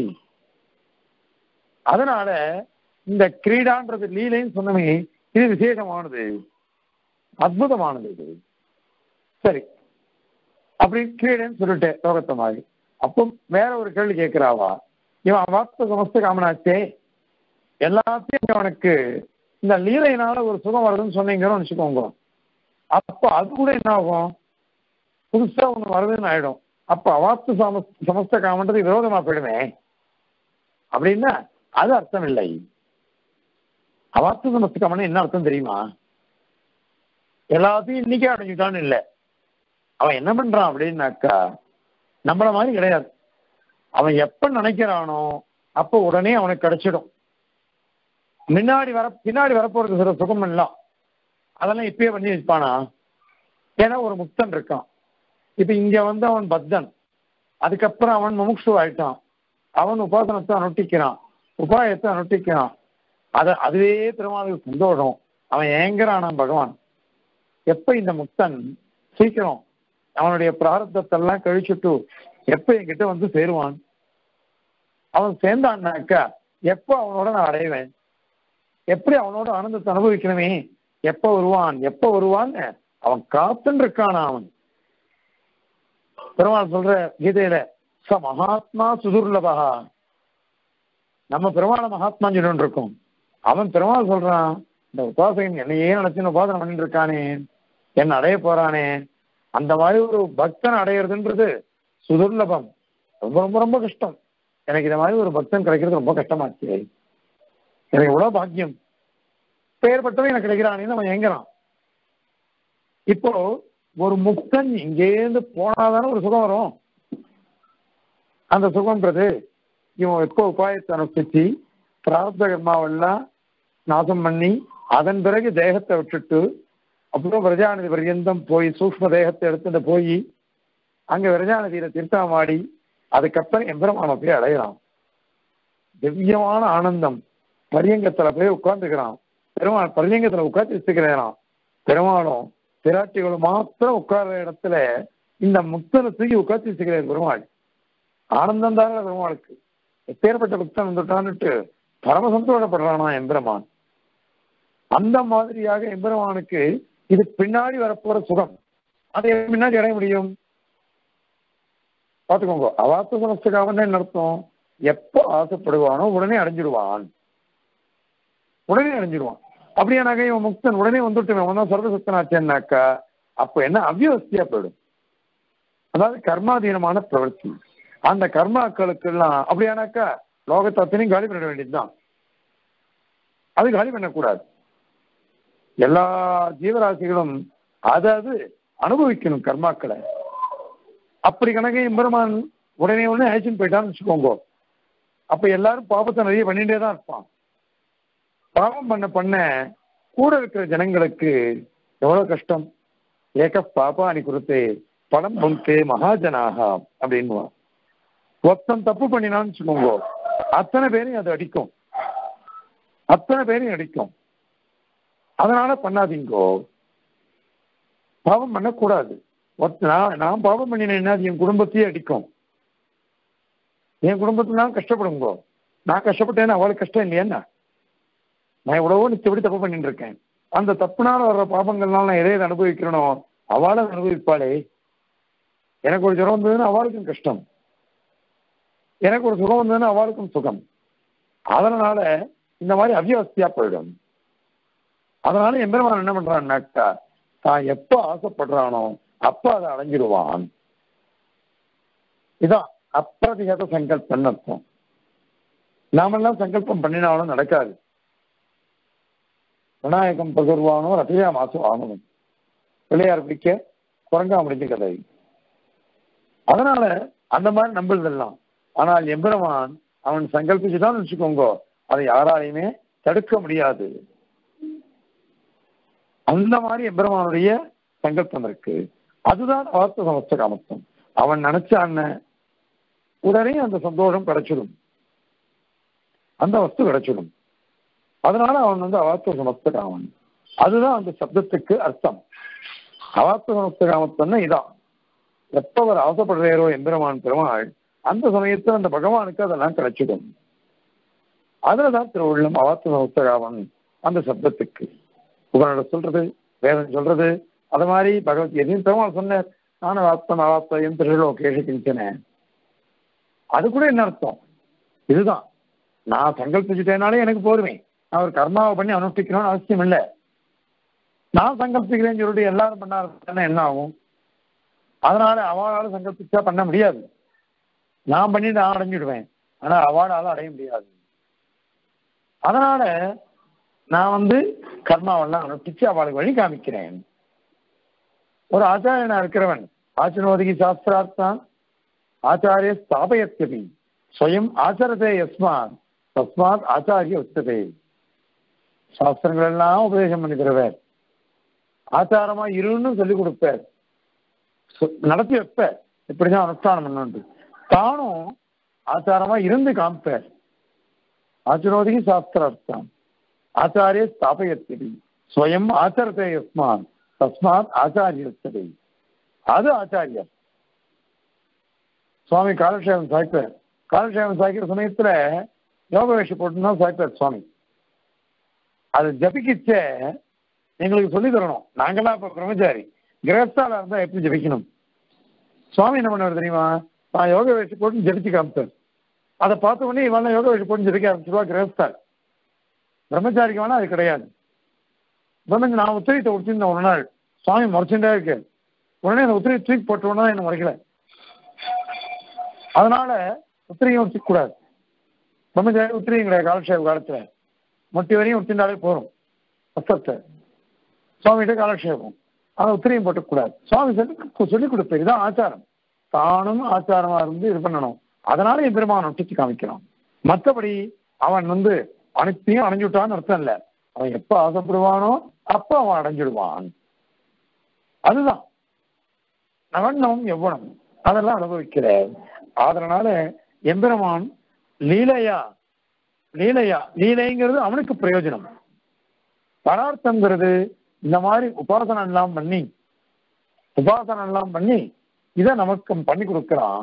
அதனால இந்த கிரீடான்றது லீலைன்னு சொன்னமே இது விசேஷமானது அற்புதமானது இது சரி அப்படி கிரீடன்னு சொல்லிட்டு லோகத்தை மாதிரி அப்போ வேற ஒரு கேள்வி கேட்கிறாவா இவன் அவாப்த சமஸ்த காமனாச்சே எல்லாத்தையும் அவனுக்கு இந்த லீலையினால ஒரு சுகம் வருதுன்னு சொன்னீங்கன்னு வச்சுக்கோங்க அப்போ அது கூட என்ன ஆகும் புதுசா ஒண்ணு வருதுன்னு ஆயிடும் அப்ப அவாப்த சம சமஸ்த காமன்றது விரோதமா போயிடுமே அப்படின்னா அது அர்த்தம் இல்லை அவாப்த சமஸ்த காமன் என்ன அர்த்தம் தெரியுமா எல்லாத்தையும் இன்னைக்கே அடைஞ்சுட்டான்னு இல்லை அவன் என்ன பண்றான் அப்படின்னாக்கா நம்மள மாதிரி கிடையாது அவன் எப்ப நினைக்கிறானோ அப்போ உடனே அவனுக்கு கிடைச்சிடும் முன்னாடி வர பின்னாடி வரப்போறது சில சுகம் எல்லாம் அதெல்லாம் இப்பயே பண்ணி வச்சுப்பானா ஏன்னா ஒரு முக்தன் இருக்கான் இப்ப இங்க வந்து அவன் பத்தன் அதுக்கப்புறம் அவன் முமுக்ஷு ஆயிட்டான் அவன் உபாசனத்தை அனுஷ்டிக்கிறான் உபாயத்தை அனுஷ்டிக்கிறான் அத அதுவே பெருமாளுக்கு சந்தோஷம் அவன் ஏங்குறானாம் பகவான் எப்ப இந்த முக்தன் சீக்கிரம் அவனுடைய பிராரத்தத்தெல்லாம் கழிச்சுட்டு எப்ப என்கிட்ட வந்து சேருவான் அவன் சேர்ந்தான்னாக்கா எப்ப அவனோட நான் அடைவேன் எப்படி அவனோட ஆனந்தத்தை அனுபவிக்கணுமே எப்ப வருவான் எப்ப வருவான்னு அவன் காத்துன்னு இருக்கானா அவன் பெருமாள் சொல்ற கீதையில ச மகாத்மா சுதுர்லபா நம்ம பெருமாள மகாத்மா சொல்லிட்டு இருக்கோம் அவன் பெருமாள் சொல்றான் இந்த உபாசகன் என்னையே நினைச்சுன்னு உபாசனம் பண்ணிட்டு இருக்கானே என்ன அடைய போறானே அந்த மாதிரி ஒரு பக்தன் அடையிறதுன்றது சுதுர்லபம் ரொம்ப ரொம்ப ரொம்ப கஷ்டம் எனக்கு இந்த மாதிரி ஒரு பக்தன் கிடைக்கிறது ரொம்ப கஷ்டமாச்சு எனக்கு எவ்வளவு பாக்கியம் பெயர்பட்டவன் எனக்கு கிடைக்கிறானே அவன் எங்கிறான் இப்போ ஒரு முக்தன் இங்கேருந்து போனாதானே ஒரு சுகம் வரும் அந்த சுகம்ன்றது இவன் எப்போ உபாயத்தை அனுஷ்டிச்சு பிரார்த்த கர்மாவெல்லாம் நாசம் பண்ணி அதன் பிறகு தேகத்தை விட்டுட்டு அப்புறம் விரஜாநதி பர்யந்தம் போய் சூக்ம தேகத்தை எடுத்துட்டு போய் அங்க விரஜாநதியில தீர்த்தமாடி அதுக்கப்புறம் எம்பெருமான போய் அடையலாம் திவ்யமான ஆனந்தம் பரியங்கத்துல போய் உட்கார்ந்துக்கிறான் பெருமாள் பரியங்கத்துல உட்கார்ந்து வச்சுக்கிறான் பெருமாளும் பிராட்டிகளும் மாத்திரம் உட்கார்ற இடத்துல இந்த முக்தனை தூக்கி உட்கார்ந்து வச்சுக்கிறார் பெருமாள் ஆனந்தம் தாங்க பெருமாளுக்கு எப்பேற்பட்ட பக்தன் வந்துட்டான்னுட்டு பரம சந்தோஷப்படுறானா எம்பெருமான் அந்த மாதிரியாக எம்பெருமானுக்கு இது பின்னாடி வரப்போற சுகம் அதை பின்னாடி அடைய முடியும் பார்த்துக்கோங்க அவாத்த சமஸ்தகாவன் என்ன அர்த்தம் எப்போ ஆசைப்படுவானோ உடனே அடைஞ்சிடுவான் உடனே அடைஞ்சிடுவான் அப்படியானாக்க இவன் முக்தன் உடனே வந்துட்டு அவன் தான் சர்வசக்தனாச்சேன்னாக்கா அப்போ என்ன அவ்யவஸ்தியா போயிடும் அதாவது கர்மாதீனமான பிரவர்த்தி அந்த கர்மாக்களுக்கு எல்லாம் அப்படியானாக்கா லோகத்தை அத்தனையும் காலி பண்ண வேண்டியதுதான் அது காலி பண்ணக்கூடாது எல்லா ஜீவராசிகளும் அதாவது அனுபவிக்கணும் கர்மாக்களை அப்படி கணக்கே எம்பெருமான் உடனே உடனே அழைச்சின்னு போயிட்டான்னு வச்சுக்கோங்க அப்ப எல்லாரும் பாபத்தை நிறைய பண்ணிட்டே தான் இருப்பான் பாவம் பண்ண பண்ண கூட இருக்கிற ஜனங்களுக்கு எவ்வளவு கஷ்டம் ஏக பாபானி கொடுத்து பணம் பொங்கு மகாஜனாக அப்படின்னுவான் ஒருத்தன் தப்பு பண்ணினான்னு வச்சுக்கோங்க அத்தனை பேரையும் அது அடிக்கும் அத்தனை பேரையும் அடிக்கும் அதனால பண்ணாதீங்கோ பாவம் பண்ணக்கூடாது நான் நான் பாவம் பண்ணினேன்னா அது என் குடும்பத்தையே அடிக்கும் என் குடும்பத்துல நான் கஷ்டப்படுங்கோ நான் கஷ்டப்பட்டேன்னா அவளுக்கு கஷ்டம் இல்லையா நான் எவ்வளவோ நிச்சயப்படி தப்பு பண்ணிட்டு இருக்கேன் அந்த தப்புனால வர்ற பாபங்கள்னால நான் எதை எதை அனுபவிக்கிறனோ அவளை அனுபவிப்பாளே எனக்கு ஒரு ஜுரம் வந்ததுன்னா அவளுக்கும் கஷ்டம் எனக்கு ஒரு சுகம் வந்ததுன்னா அவளுக்கும் சுகம் அதனால இந்த மாதிரி அவ்யவஸ்தியா போயிடும் அதனால எம்பெருமான் என்ன பண்றான்னாக்கா தான் எப்ப ஆசைப்படுறானோ அப்ப அதை அடைஞ்சிடுவான் இதான் அப்பிரதிகத சங்கல்பம் அர்த்தம் நாமெல்லாம் சங்கல்பம் பண்ணினாலும் நடக்காது விநாயகம் பகர்வானோ ரத்தியா மாசம் ஆகணும் பிள்ளையார் பிடிக்க குரங்கா முடிஞ்ச கதை அதனால அந்த மாதிரி நம்புறதெல்லாம் ஆனால் எம்பெருமான் அவன் சங்கல்பிச்சுதான் வச்சுக்கோங்க அதை யாராலையுமே தடுக்க முடியாது அந்த மாதிரி எம்பெருமானுடைய சங்கல்பம் இருக்கு அதுதான் வார்த்த சமஸ்த காமத்துவம் அவன் நினைச்சான்ன உடனே அந்த சந்தோஷம் கிடைச்சிடும் அந்த வஸ்து கிடைச்சிடும் அதனால அவன் வந்து அவாத்த சமஸ்த காமன் அதுதான் அந்த சப்தத்துக்கு அர்த்தம் அவாத்த சமஸ்த காமத்தம்னா இதான் எப்ப அவர் ஆசைப்படுறாரோ எம்பெருமான் பெருமாள் அந்த சமயத்தில் அந்த பகவானுக்கு அதெல்லாம் கிடைச்சிடும் அதுலதான் திருவுள்ளம் அவாத்த சமஸ்த காமன் அந்த சப்தத்துக்கு உபனோட சொல்றது வேதம் சொல்றது அது மாதிரி பகவத்கீதையும் பெருமாள் சொன்னார் நானும் ஆத்மன் அவாப்தயம் திருலோகேஷ கிஞ்சனேன் அது கூட என்ன அர்த்தம் இதுதான் நான் சங்கல்பிச்சுட்டேனாலே எனக்கு போதுமே நான் ஒரு கர்மாவை பண்ணி அனுஷ்டிக்கணும்னு அவசியம் இல்லை நான் சங்கல்பிக்கிறேன்னு சொல்லிட்டு எல்லாரும் பண்ண என்ன ஆகும் அதனால அவளால சங்கல்பிச்சா பண்ண முடியாது நான் பண்ணி நான் அடைஞ்சிடுவேன் ஆனா அவளால அடைய முடியாது அதனால நான் வந்து கர்மாவெல்லாம் அனுஷ்டிச்சு அவளுக்கு வழி காமிக்கிறேன் ஒரு ஆச்சாரியனா இருக்கிறவன் ஆச்சனோதகி சாஸ்திரார்த்தான் ஆச்சாரிய ஸ்தாபயத்யபி ஸ்வயம் ஆச்சரதே யஸ்மாத் தஸ்மாத் ஆச்சாரிய உச்சதே சாஸ்திரங்கள் எல்லாம் உபதேசம் பண்ணி தருவார் ஆச்சாரமா இருன்னு சொல்லிக் கொடுப்பார் நடத்தி வைப்பார் இப்படிதான் அனுஷ்டானம் பண்ணு தானும் ஆச்சாரமா இருந்து காமிப்பார் ஆச்சரோதி சாஸ்திரார்த்தம் ஆச்சாரிய ஸ்தாபயத்திரி ஸ்வயம் ஆச்சரத்தை யஸ்மான் தஸ்மாத் ஆச்சாரியஸ்ததை அது ஆச்சாரியர் சுவாமி காலக்ஷேபம் சாய்ப்பார் காலக்ஷேபம் சாய்க்கிற சமயத்துல யோக வேஷி போட்டுன்னா சாய்ப்பார் சுவாமி அது ஜபிக்கிச்ச எங்களுக்கு சொல்லி தரணும் நாங்களாம் இப்ப பிரம்மச்சாரி கிரகஸ்தால இருந்தா எப்படி ஜபிக்கணும் சுவாமி என்ன பண்ணுவார் தெரியுமா நான் யோக வேஷி போட்டு ஜபிச்சு காமிப்பேன் அதை பார்த்த உடனே இவன் யோக வேஷி போட்டு ஜபிக்க ஆரம்பிச்சிருவா கிரகஸ்தால் பிரம்மச்சாரிக்கு வேணா அது கிடையாது பிரம்மச்சாரி நான் உத்திரித்தை உடுத்திருந்தேன் ஒரு நாள் சுவாமி முறைச்சுட்டே இருக்கு உடனே அந்த உத்திரி தூக்கி போட்ட உடனே என்ன முறைக்கல அதனால உத்திரியும் உடுத்திக்க கூடாது பிரம்மச்சாரி உத்திரியும் கிடையாது காலக்ஷேப காலத்துல முட்டி வரையும் உடுத்திருந்தாலே போதும் வஸ்திரத்தை சுவாமிகிட்ட காலக்ஷேபம் அதை உத்திரியும் போட்டக்கூடாது சுவாமி சொல்லி சொல்லி கொடுப்பார் இதான் ஆச்சாரம் தானும் ஆச்சாரமா இருந்து இது பண்ணணும் அதனால என் பெருமான் ஒட்டிச்சு காமிக்கிறான் மற்றபடி அவன் வந்து அனைத்தையும் அடைஞ்சுட்டான்னு அர்த்தம் இல்ல அவன் எப்ப ஆசைப்படுவானோ அப்ப அவன் அடைஞ்சிடுவான் அதுதான் நவண்ணம் எவ்வளம் அதெல்லாம் அனுபவிக்கிற அதனால எம்பெருமான் லீலையா லீலையா லீலைங்கிறது அவனுக்கு பிரயோஜனம் பரார்த்தங்கிறது இந்த மாதிரி உபாசனம் எல்லாம் பண்ணி உபாசனம் எல்லாம் பண்ணி இதை நமக்கு பண்ணி கொடுக்கிறான்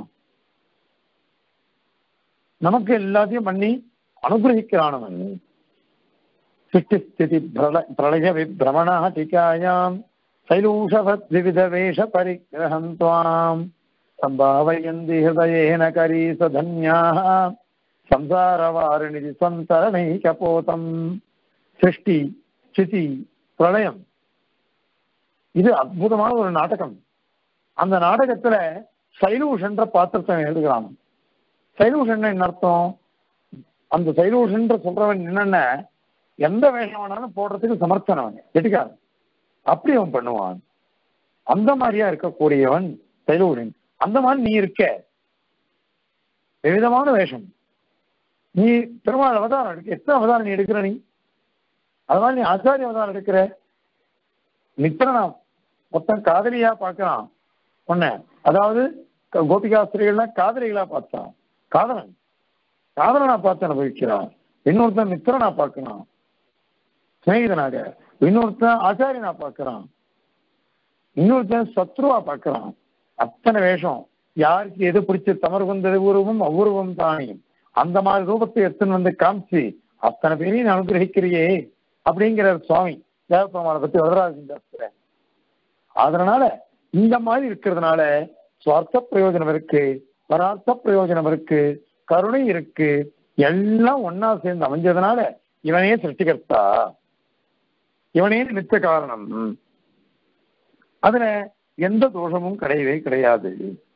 நமக்கு எல்லாத்தையும் பண்ணி அனுகிரகிக்கிறான் அவன் சிருஷ்டி ஸ்திதி பிரள- பிரளய விபிரமணா டிகாயாம் சைலூஷவத் விவித வேஷ பரிகிரகம் துவாம் சம்பாவயந்தி ஹிருதயேன கரீச தன்யாः சம்சாரவாரிணிதி சந்தரணைகபோதம் சிருஷ்டி ஸ்திதி பிரளயம் இது அற்புதமான ஒரு நாடகம் அந்த நாடகத்துல சைலூஷன்ற பாத்திரத்தை எழுதுகிறான் சைலூஷன் என்ன அர்த்தம் அந்த சைலூஷன்ற சொல்றவன் என்னென்ன எந்த வேஷம் வேணாலும் போடுறதுக்கு சமர்த்தனவன் கெட்டிக்காரன் அப்படி அவன் பண்ணுவான் அந்த மாதிரியா இருக்கக்கூடியவன் சைலூஷன் அந்த மாதிரி நீ இருக்க விவிதமான வேஷம் நீ பெருமாள் அவதாரம் எடுக்க எத்தனை அவதாரம் நீ எடுக்கிற நீ அது மாதிரி நீ ஆச்சாரிய அவதாரம் எடுக்கிற மித்திரனா மொத்தம் காதலியா பார்க்கறான் ஒண்ணு அதாவது க- கோபிகா ஸ்திரீகள்லாம் காதலிகளா பார்த்தான் காதலன் காதலனா பார்த்து அனுபவிக்கிறான் இன்னொருத்தன் மித்திரனா பார்க்கறான் சிநேகிதனாக இன்னொருத்தன் ஆச்சாரியனா பார்க்கறான் இன்னொருத்தன் சத்ருவா பார்க்கறான் அத்தனை வேஷம் யாருக்கு எது பிடிச்ச தமர் வந்தது உருவம் அவ்வுருவம் தானியும் அந்த மாதிரி ரூபத்தை எடுத்துன்னு வந்து காமிச்சு அத்தனை பேரையும் நீ அனுகிரகிக்கிறியே அப்படிங்கிற சுவாமி தேவப்பெருமானை பத்தி வரராஜன் பேசுறேன் அதனால இந்த மாதிரி இருக்கிறதுனால சுவார்த்த பிரயோஜனம் இருக்கு பரார்த்த பிரயோஜனம் இருக்கு கருணை இருக்கு எல்லாம் ஒன்னா சேர்ந்து அமைஞ்சதுனால இவனே சிருஷ்டிகர்த்தா இவனே நிமித்த காரணம் அதுல எந்த தோஷமும் கிடையவே கிடையாது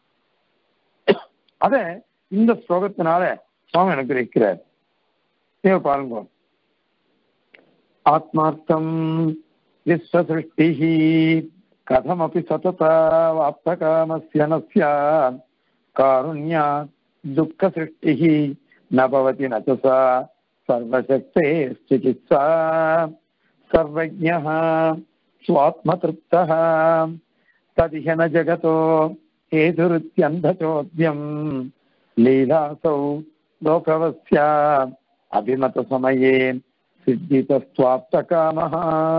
அத இந்த ஸ்லோகத்தினால சுவாமி அனுகிரகிக்கிறார் இதை பாருங்க ஆத்மார்த்தம் விஸ்வசிருஷ்டிः कथमपि सतता वाप्तकामस्य न स्यात् कारुण्या दुःखसृष्टिः न भवति न च सा सर्वशक्तेश्चिकित्सा सर्वज्ञः स्वात्मतृप्तः तदिह न जगतो हेतुरित्यन्धचोद्यम् लीलासौ लोकवस्या अभिमतसमये सिद्धितस्त्वाप्तकामः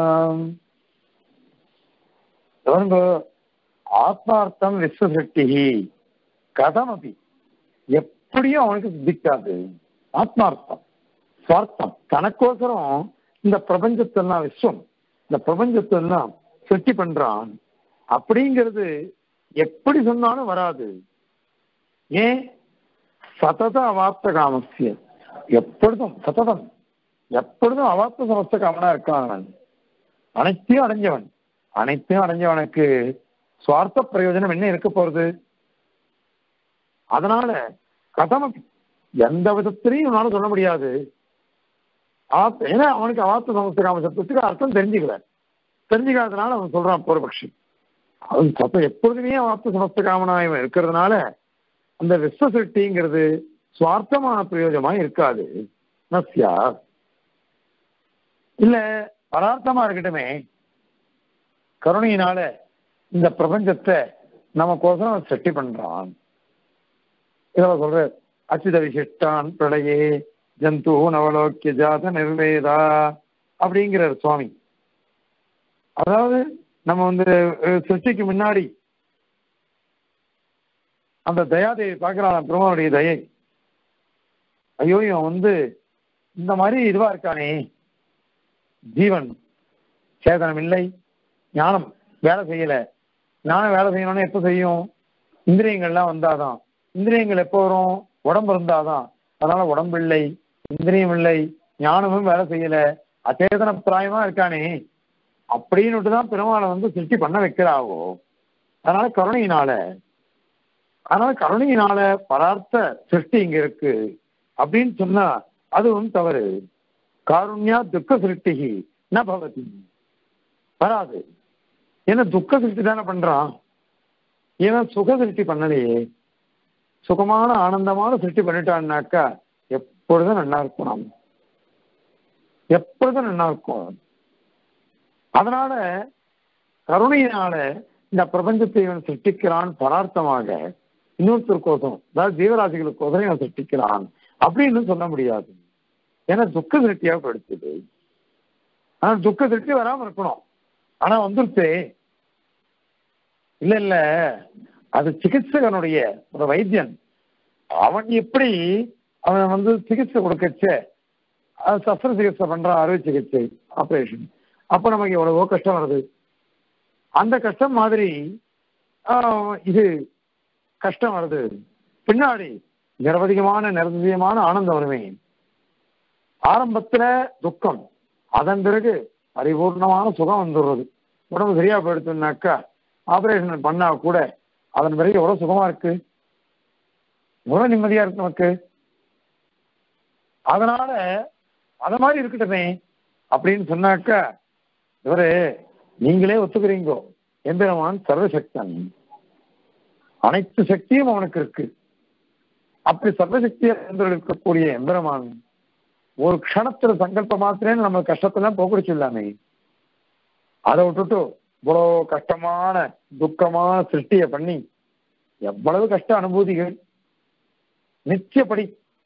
பாருங்க ஆத்மார்த்தம் விஸ்வசிருஷ்டி கதமபி எப்படியும் அவனுக்கு சித்திக்காது ஆத்மார்த்தம் சுவார்த்தம் தனக்கோசரம் இந்த பிரபஞ்சத்தெல்லாம் விஸ்வம் இந்த பிரபஞ்சத்தெல்லாம் சிருஷ்டி பண்றான் அப்படிங்கிறது எப்படி சொன்னாலும் வராது ஏன் சதத அவாப்த காமசிய எப்பொழுதும் சததம் எப்பொழுதும் அவாப்த சமஸ்த காமனா இருக்கான் அவன் அனைத்தையும் அடைஞ்சவன் அனைத்தையும் அடைஞ்சவனுக்கு சுவார்த்த பிரயோஜனம் என்ன இருக்க போறது அதனால கதம எந்த விதத்திலையும் இவனால சொல்ல முடியாது ஆத்- ஏன்னா அவனுக்கு அவாத்த சமஸ்த காம சத்தத்துக்கு அர்த்தம் தெரிஞ்சுக்கல தெரிஞ்சுக்காதனால அவன் சொல்றான் பூர்வபக்ஷி அவன் சத்தம் எப்பொழுதுமே அவாத்த சமஸ்த காமனா இவன் இருக்கிறதுனால அந்த விஸ்வசிருஷ்டிங்கிறது சுவார்த்தமான பிரயோஜனமா இருக்காது நஸ்யா இல்ல பரார்த்தமா இருக்கட்டுமே கருணையினால இந்த பிரபஞ்சத்தை நமக்கோசரம் அவன் சிருஷ்டி பண்றான் இதில் சொல்ற அச்சுத விசிஷ்டான் பிரளயே ஜந்து நவலோக்கிய ஜாத நிர்வேதா அப்படிங்கிறார் சுவாமி அதாவது நம்ம வந்து அஹ், சிருஷ்டிக்கு முன்னாடி அந்த தயாதேவி பார்க்கிறான் பிரம்மாவுடைய தயை ஐயோ இவன் வந்து இந்த மாதிரி இதுவா இருக்கானே ஜீவன் சேதனம் இல்லை ஞானம் வேலை செய்யல ஞானம் வேலை செய்யணும்னு எப்போ செய்யும் இந்திரியங்கள்லாம் வந்தாதான் இந்திரியங்கள் எப்போ வரும் உடம்பு இருந்தாதான் அதனால உடம்பு இல்லை இந்திரியம் இல்லை ஞானமும் வேலை செய்யல அச்சேதன பிராயமா இருக்கானே அப்படின்னுட்டு தான் பெருமாளை வந்து சிருஷ்டி பண்ண வைக்கிறாவோ அதனால கருணையினால அதனால கருணையினால பரார்த்த சிருஷ்டி இங்க இருக்கு அப்படின்னு சொன்னா அதுவும் தவறு காருண்யா துக்க சிருஷ்டி ந பவதி வராது ஏன்னா துக்க சிருஷ்டி தானே பண்றான் இவன் சுக சிருஷ்டி பண்ணலையே சுகமான ஆனந்தமான சிருஷ்டி பண்ணிட்டான்னாக்கா எப்பொழுதும் நல்லா இருக்கும் நாம் எப்பொழுதும் நல்லா இருக்கும் அதனால கருணையினால இந்த பிரபஞ்சத்தை இவன் சிருஷ்டிக்கிறான் பரார்த்தமாக இன்னொருத்தருக்கோசம் அதாவது ஜீவராசிகளுக்கோசரம் இவன் சிருஷ்டிக்கிறான் அப்படின்னு சொல்ல முடியாது ஏன்னா துக்க சிருஷ்டியாக படுத்துது ஆனா துக்க சிருஷ்டி வராம இருக்கணும் ஆனா வந்துருச்சே இல்ல இல்ல அது சிகிச்சகனுடைய ஒரு வைத்தியன் அவன் எப்படி அவன் வந்து சிகிச்சை கொடுக்கச்சே அது சஸ்திர சிகிச்சை பண்றான் அறுவை சிகிச்சை ஆபரேஷன் அப்ப நமக்கு எவ்வளவோ கஷ்டம் வருது அந்த கஷ்டம் மாதிரி ஆஹ், இது கஷ்டம் வருது பின்னாடி நிரவதிகமான நிரதிகமான ஆனந்தம் வருமே ஆரம்பத்துல துக்கம் அதன் பிறகு பரிபூர்ணமான சுகம் வந்துடுறது உடம்பு சரியா போயிடுச்சுனாக்கா ஆபரேஷன் பண்ணா கூட அதன் பிறகு எவ்வளவு சுகமா இருக்கு எவ்வளவு நிம்மதியா இருக்கு நமக்கு அதனால அத மாதிரி இருக்கட்டுமே அப்படின்னு சொன்னாக்கா இவரு நீங்களே ஒத்துக்கிறீங்கோ எம்பெருமான் சர்வசக்தன் அனைத்து சக்தியும் அவனுக்கு இருக்கு அப்படி சர்வசக்தியா இருக்கக்கூடிய எம்பெருமான் ஒரு க்ஷணத்துல சங்கல்ப மாத்திரே நம்ம கஷ்டத்தெல்லாம் போக்குடிச்சிடலாமே அதை விட்டுட்டு இவ்வளோ கஷ்டமான துக்கமான சிருஷ்டியை பண்ணி எவ்வளவு கஷ்ட அனுபூதிகள் நிச்சயப்படி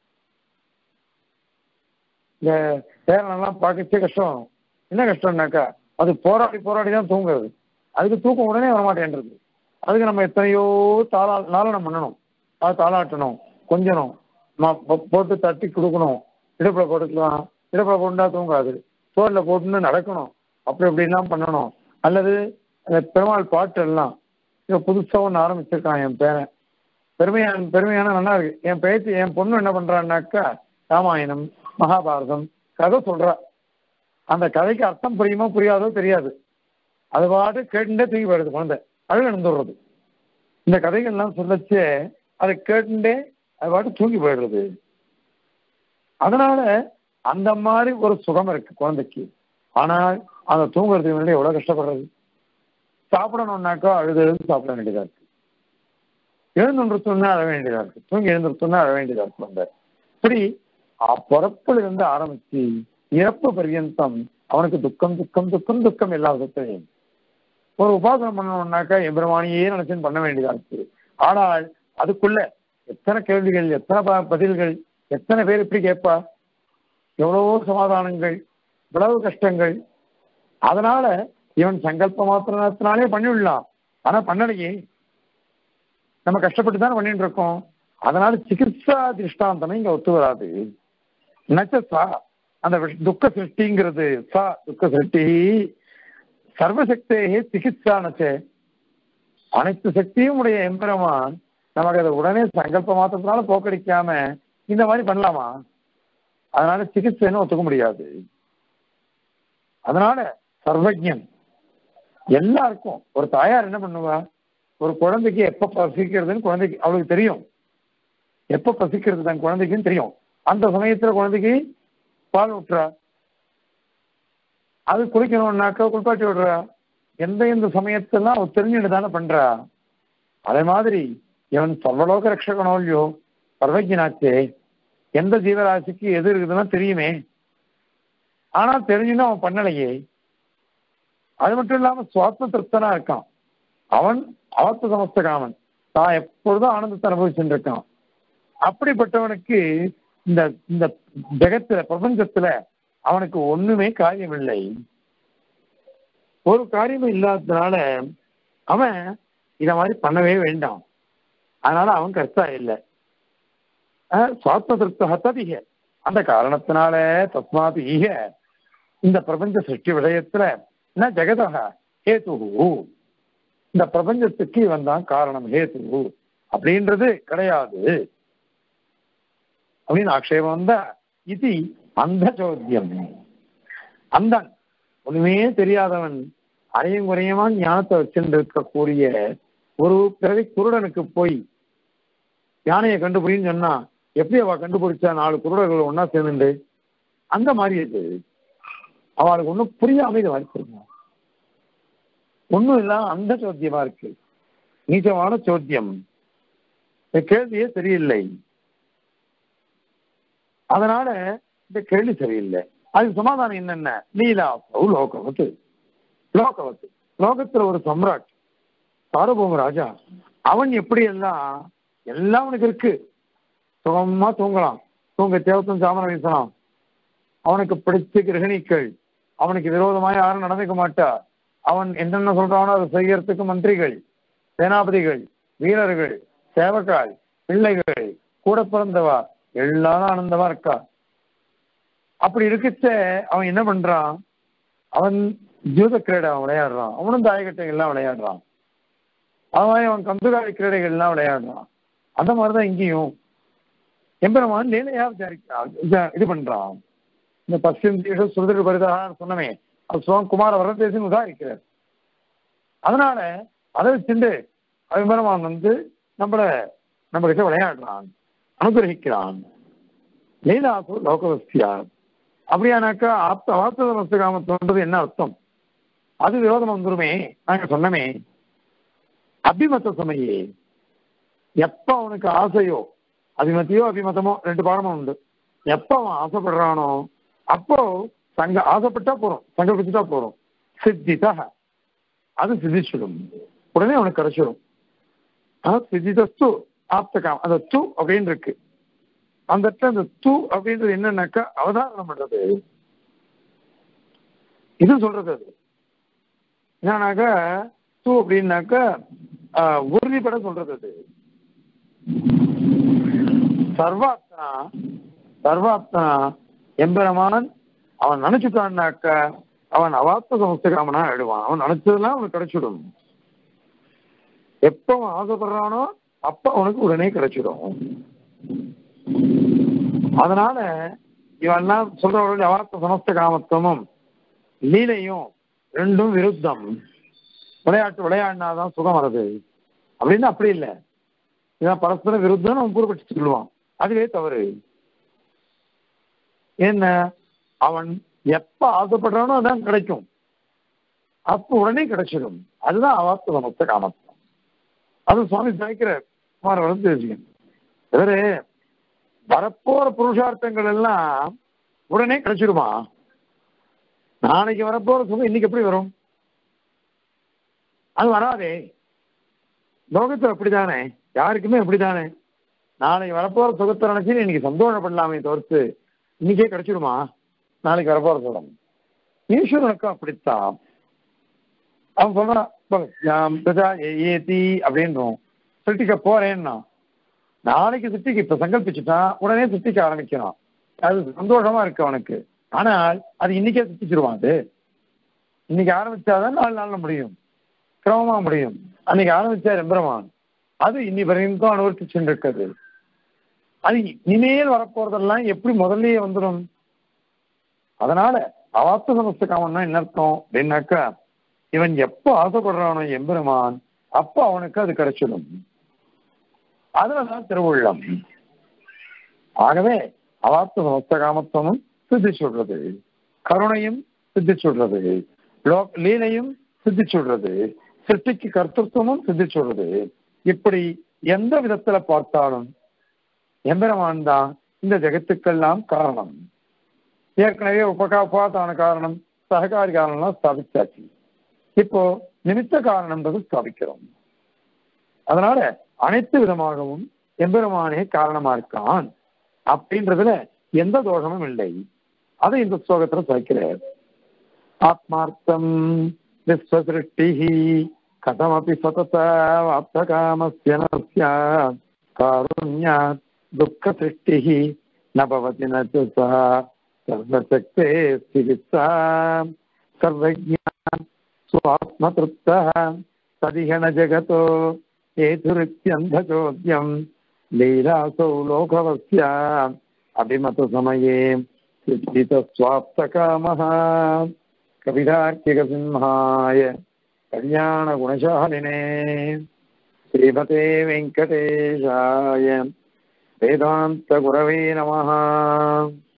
இந்த பேரனெல்லாம் பார்க்கச்சே கஷ்டம் என்ன கஷ்டம்னாக்கா அது போராடி போராடி தான் தூங்குறது அதுக்கு தூக்கம் உடனே வரமாட்டேன்றது அதுக்கு நம்ம எத்தனையோ தாளா நாளனம் பண்ணணும் அது தாளாட்டணும் கொஞ்சணும் ம- போ- போட்டு தட்டி கொடுக்கணும் இடுப்புல போட்டுக்கலாம் இடுப்புல போட்டுட்டா தூங்காது தோல்ல போட்டுன்னு நடக்கணும் அப்படி இப்படிலாம் பண்ணணும் அல்லது அந்த பெருமாள் பாட்டு எல்லாம் இப்போ புதுசா ஒன்று ஆரம்பிச்சிருக்கான் என் பேரன் பெருமையான பெருமையான நல்லா இருக்கு என் பேச்சு என் பொண்ணு என்ன பண்றான்னாக்கா ராமாயணம் மகாபாரதம் கதை சொல்றா அந்த கதைக்கு அர்த்தம் புரியுமோ புரியாதோ தெரியாது அது பாட்டு கேட்டுட்டே தூக்கி போயிடுது குழந்தை அழுக நடந்துடுறது இந்த கதைகள்லாம் சொல்லச்சே அதை கேட்டுட்டே அது பாட்டு தூங்கி போயிடுறது அதனால அந்த மாதிரி ஒரு சுகம் இருக்கு குழந்தைக்கு ஆனால் அந்த தூங்குறதுக்கு முன்னாடி எவ்வளவு கஷ்டப்படுறது சாப்பிடணும்னாக்கா அழுது எழுந்து சாப்பிட வேண்டியதா இருக்கு எழுந்துருத்தோம்னா அழ வேண்டியதா இருக்கு தூங்கி எழுந்துருத்தோம்னா அழ வேண்டியதா இருக்கு குழந்தை இப்படி அ- பிறப்புல இருந்து ஆரம்பிச்சு இறப்பு பர்யந்தம் அவனுக்கு துக்கம் துக்கம் துக்கம் துக்கம் எல்லா விதத்திலையும் ஒரு உபாசனம் பண்ணணும்னாக்கா எம்பெருமானியே நினைச்சுன்னு பண்ண வேண்டியதா இருக்கு ஆனால் அதுக்குள்ள எத்தனை கேள்விகள் எத்தனை ப- பதில்கள் எத்தனை பேர் இப்படி கேட்பா எவ்வளவோ சமாதானங்கள் இவ்வளவு கஷ்டங்கள் அதனால இவன் சங்கல்ப மாத்திரத்தினாலே பண்ணிவிடலாம் ஆனா பண்ணலையே நம்ம கஷ்டப்பட்டு தானே பண்ணிட்டு இருக்கோம் அதனால சிகிச்சா திருஷ்டாந்தமே இங்க ஒத்து வராது நச்ச சா அந்த விஷ்- துக்க சிருஷ்டிங்கிறது சா துக்க சிருஷ்டி சர்வசக்தேகே சிகிச்சா நச்சே அனைத்து சக்தியும் உடைய எம்பெருமான் நமக்கு அதை உடனே சங்கல்ப மாத்திரத்தினால போக்கடிக்காம இந்த மாதிரி பண்ணலாமா அதனால சிகிச்சைன்னு ஒத்துக்க முடியாது அதனால சர்வஜன் எல்லாருக்கும் ஒரு தாயார் என்ன பண்ணுவா ஒரு குழந்தைக்கு எப்ப பசிக்கிறதுன்னு குழந்தைக்கு அவளுக்கு தெரியும் எப்ப பசிக்கிறது தன் குழந்தைக்குன்னு தெரியும் அந்த சமயத்துல குழந்தைக்கு பால் விட்டுறா அது குளிக்கணும்னாக்கா குளிப்பாட்டி விடுறா எந்த எந்த சமயத்தெல்லாம் அவ தெரிஞ்சுட்டு தானே பண்றா அதே மாதிரி இவன் சர்வலோக ரட்சகனோ இல்லையோ சர்வஜனாச்சே எந்த ஜீவராசிக்கு எது இருக்குதுன்னா தெரியுமே ஆனா தெரிஞ்சுன்னு அவன் பண்ணலையே அது மட்டும் இல்லாம சுவாத்ம திருப்தனா இருக்கான் அவன் அவத்த சமஸ்த காமன் தான் எப்பொழுதும் ஆனந்தத்தை அனுபவிச்சுட்டு இருக்கான் அப்படிப்பட்டவனுக்கு இந்த இந்த ஜெகத்துல பிரபஞ்சத்துல அவனுக்கு ஒண்ணுமே காரியம் இல்லை ஒரு காரியமும் இல்லாததுனால அவன் இத மாதிரி பண்ணவே வேண்டாம் அதனால அவன் கர்த்தா இல்லை சுவாத்ம திருப்த ததிக அந்த காரணத்தினால தஸ்மாத் ஈக இந்த பிரபஞ்ச சிருஷ்டி விடயத்துல என்ன ஜெகதக ஹேது இந்த பிரபஞ்சத்துக்கு இவன் தான் காரணம் ஹேது அப்படின்றது கிடையாது அப்படின்னு ஆக்ஷேபம் வந்தா இது அந்த சோத்தியம் அந்த ஒண்ணுமே தெரியாதவன் அரையும் குறையமா ஞானத்தை வச்சுட்டு இருக்கக்கூடிய ஒரு பிறவி குருடனுக்கு போய் யானையை கண்டுபிடின்னு சொன்னா எப்படி அவ கண்டுபிடிச்சா நாலு குருடர்கள் ஒன்னா சேர்ந்துண்டு அந்த மாதிரி இது அவளுக்கு ஒன்றும் புரியாம இது வரைச்சிருங்க ஒன்றும் இல்லாம அந்த சோத்தியமா இருக்கு நீச்சமான சோத்தியம் இந்த கேள்வியே சரியில்லை அதனால இந்த கேள்வி சரியில்லை அதுக்கு சமாதானம் என்னென்ன லீலா லோகவத்து லோகவத்து லோகத்துல ஒரு சம்ராட் சாரபூம ராஜா அவன் எப்படி எல்லாம் எல்லாம் அவனுக்கு இருக்கு சுகமா தூங்கலாம் தூங்க தேவத்தம் சாமரம் வீசலாம் அவனுக்கு பிடிச்ச கிரகணிகள் அவனுக்கு விரோதமாக யாரும் நடந்துக்க மாட்டா அவன் என்னென்ன சொல்றானோ அதை செய்யறதுக்கு மந்திரிகள் சேனாபதிகள் வீரர்கள் சேவக்காய் பிள்ளைகள் கூட பிறந்தவா எல்லாரும் ஆனந்தமா இருக்கா அப்படி இருக்கச்ச அவன் என்ன பண்றான் அவன் ஜூத கிரீடை அவன் விளையாடுறான் அவனும் தாயக்கட்டைகள் எல்லாம் விளையாடுறான் அவன் அவன் கந்துகாரி கிரீடைகள் எல்லாம் விளையாடுறான் அந்த மாதிரிதான் இங்கேயும் எம்பெருமான் லீலையா விசாரிக்கிறான் இது பண்றான் இந்த பশ্চিম தீடு சுருதிரு பரிதாரம் சொன்னமே அது சுவம் குமார வரதேசன் உதாரிக்கிறார் அதனால அதை வச்சுட்டு எம்பெருமான் வந்து நம்மள நம்ம கிட்ட விளையாடுறான் அனுகிரகிக்கிறான் லீலாசு லோகவஸ்தியா அப்படியானாக்கா ஆப்த வாஸ்தவ வஸ்து காமத்தோன்றது என்ன அர்த்தம் அது விரோதம் வந்துருமே நாங்க சொன்னமே அபிமத்த சமயே எப்ப அவனுக்கு ஆசையோ அபிமத்தியோ அபிமத்தமோ ரெண்டு பாடமும் உண்டு எப்ப அவன் ஆசைப்படுறானோ அப்போ சங்க ஆசைப்பட்டா போறோம் சங்கல்பிச்சுட்டா போறோம் சித்திதா அது சித்திச்சிடும் உடனே அவனுக்கு கிடைச்சிடும் சித்திதஸ்து ஆப்தகாம் அந்த து அப்படின்னு இருக்கு அந்த இடத்துல அந்த து அப்படின்றது என்னன்னாக்கா அவதாரணம் பண்றது இது சொல்றது அது என்னன்னாக்கா து அப்படின்னாக்கா உறுதிப்பட சொல்றது அது சர்வாத்னா சர்வாத்னா எம்பெருமான் அவன் நினைச்சுட்டான்னாக்க அவன் அவாத்த சமஸ்தகாமனா ஆயிடுவான் அவன் நினைச்சதெல்லாம் அவனுக்கு கிடைச்சிடும் எப்ப அவன் ஆசைப்படுறானோ அப்ப அவனுக்கு உடனே கிடைச்சிடும் அதனால இவெல்லாம் சொல்ற அவாத்த சமஸ்த காமத்துவமும் லீலையும் ரெண்டும் விருத்தம் விளையாட்டு விளையாடினாதான் சுகம் வருது அப்படின்னு அப்படி இல்லை இதான் பரஸ்பர விருத்தம் அவன் பூர்வப்பட்டு சொல்லுவான் அதுவே தவறு என்ன அவன் எப்ப ஆசைப்படுறானோ அதான் கிடைக்கும் அப்ப உடனே கிடைச்சிடும் அதுதான் அவாஸ்து நமஸ்த காமத்துவம் அது சுவாமி சாய்க்கிறார் குமார் வளர்ந்து பேசுகிறேன் இவரு வரப்போற புருஷார்த்தங்கள் எல்லாம் உடனே கிடைச்சிடுமா நாளைக்கு வரப்போற சுகம் இன்னைக்கு எப்படி வரும் அது வராதே லோகத்தில் அப்படித்தானே யாருக்குமே அப்படித்தானே நாளைக்கு வரப்போற சுகத்தை நினைச்சு இன்னைக்கு சந்தோஷப்படலாமே தவிர்த்து இன்னைக்கே கிடைச்சிடுமா நாளைக்கு வரப்போற சுகம் ஈஸ்வரனுக்கும் அப்படித்தான் அவன் சொல்றான் ஏத்தி அப்படின்றோம் சிருஷ்டிக்க போறேன்னா நாளைக்கு சிருஷ்டிக்கு இப்ப சங்கல்பிச்சுட்டான் உடனே சிருஷ்டிக்க ஆரம்பிக்கிறான் அது சந்தோஷமா இருக்கு அவனுக்கு ஆனால் அது இன்னைக்கே சிருஷ்டிச்சிருவான் அது இன்னைக்கு ஆரம்பிச்சாதான் நாலு நாள்ல முடியும் கிரமமா முடியும் அன்னைக்கு ஆரம்பிச்சா எம்பெருமான் அது இன்னி வரைக்கும் அனுவர்த்திச்சுட்டு இருக்குது அது இனிமேல் வரப்போறதெல்லாம் எப்படி முதல்லயே வந்துடும் அதனால அவாத்த சமஸ்த காமன்னா என்ன அர்த்தம் அப்படின்னாக்கா இவன் எப்போ ஆசைப்படுறானோ எம்பெருமான் அப்போ அவனுக்கு அது கிடைச்சிடும் அதுலதான் திருவுள்ளம் ஆகவே அவாத்த சமஸ்த காமத்துவமும் சித்தி சொல்றது கருணையும் சித்தி சொல்றது லீலையும் சித்தி சொல்றது சிருஷ்டிக்கு கர்த்தத்துவமும் சித்தி சொல்றது இப்படி எந்த விதத்துல பார்த்தாலும் எம்பெருமான் தான் இந்த ஜெகத்துக்கெல்லாம் காரணம் ஏற்கனவே உபகா உபாதான காரணம் சககாரி காரணம்லாம் ஸ்தாபிச்சாச்சு இப்போ நிமித்த காரணம்ன்றது ஸ்தாபிக்கிறோம் அதனால அனைத்து விதமாகவும் எம்பெருமானே காரணமா இருக்கான் அப்படின்றதுல எந்த தோஷமும் இல்லை அதை இந்த ஸ்லோகத்துல சேர்க்கிறார் ஆத்மார்த்தம் விஸ்வசிருஷ்டி கதமபி சதத வாப்தகாமஸ்ய நஸ்ய காருண்யாத் துக்க சிருஷ்டி ந பவதி ந ச சா சர்வசக்தே ஸ்திதிஸ்தா சர்வஜ்ஞா சுவாத்மதிருப்தः तदिहन जगतो हेतुरित्यन्धचोद्यम् लीलासौ लोकवस्य अभिमतसमये सिद्धितस्वाप्तकामः कविदार्किकसिंहाय कल्याणगुणशालिने श्रीमते वेङ्कटेशाय वेदान्तगुरवे नमः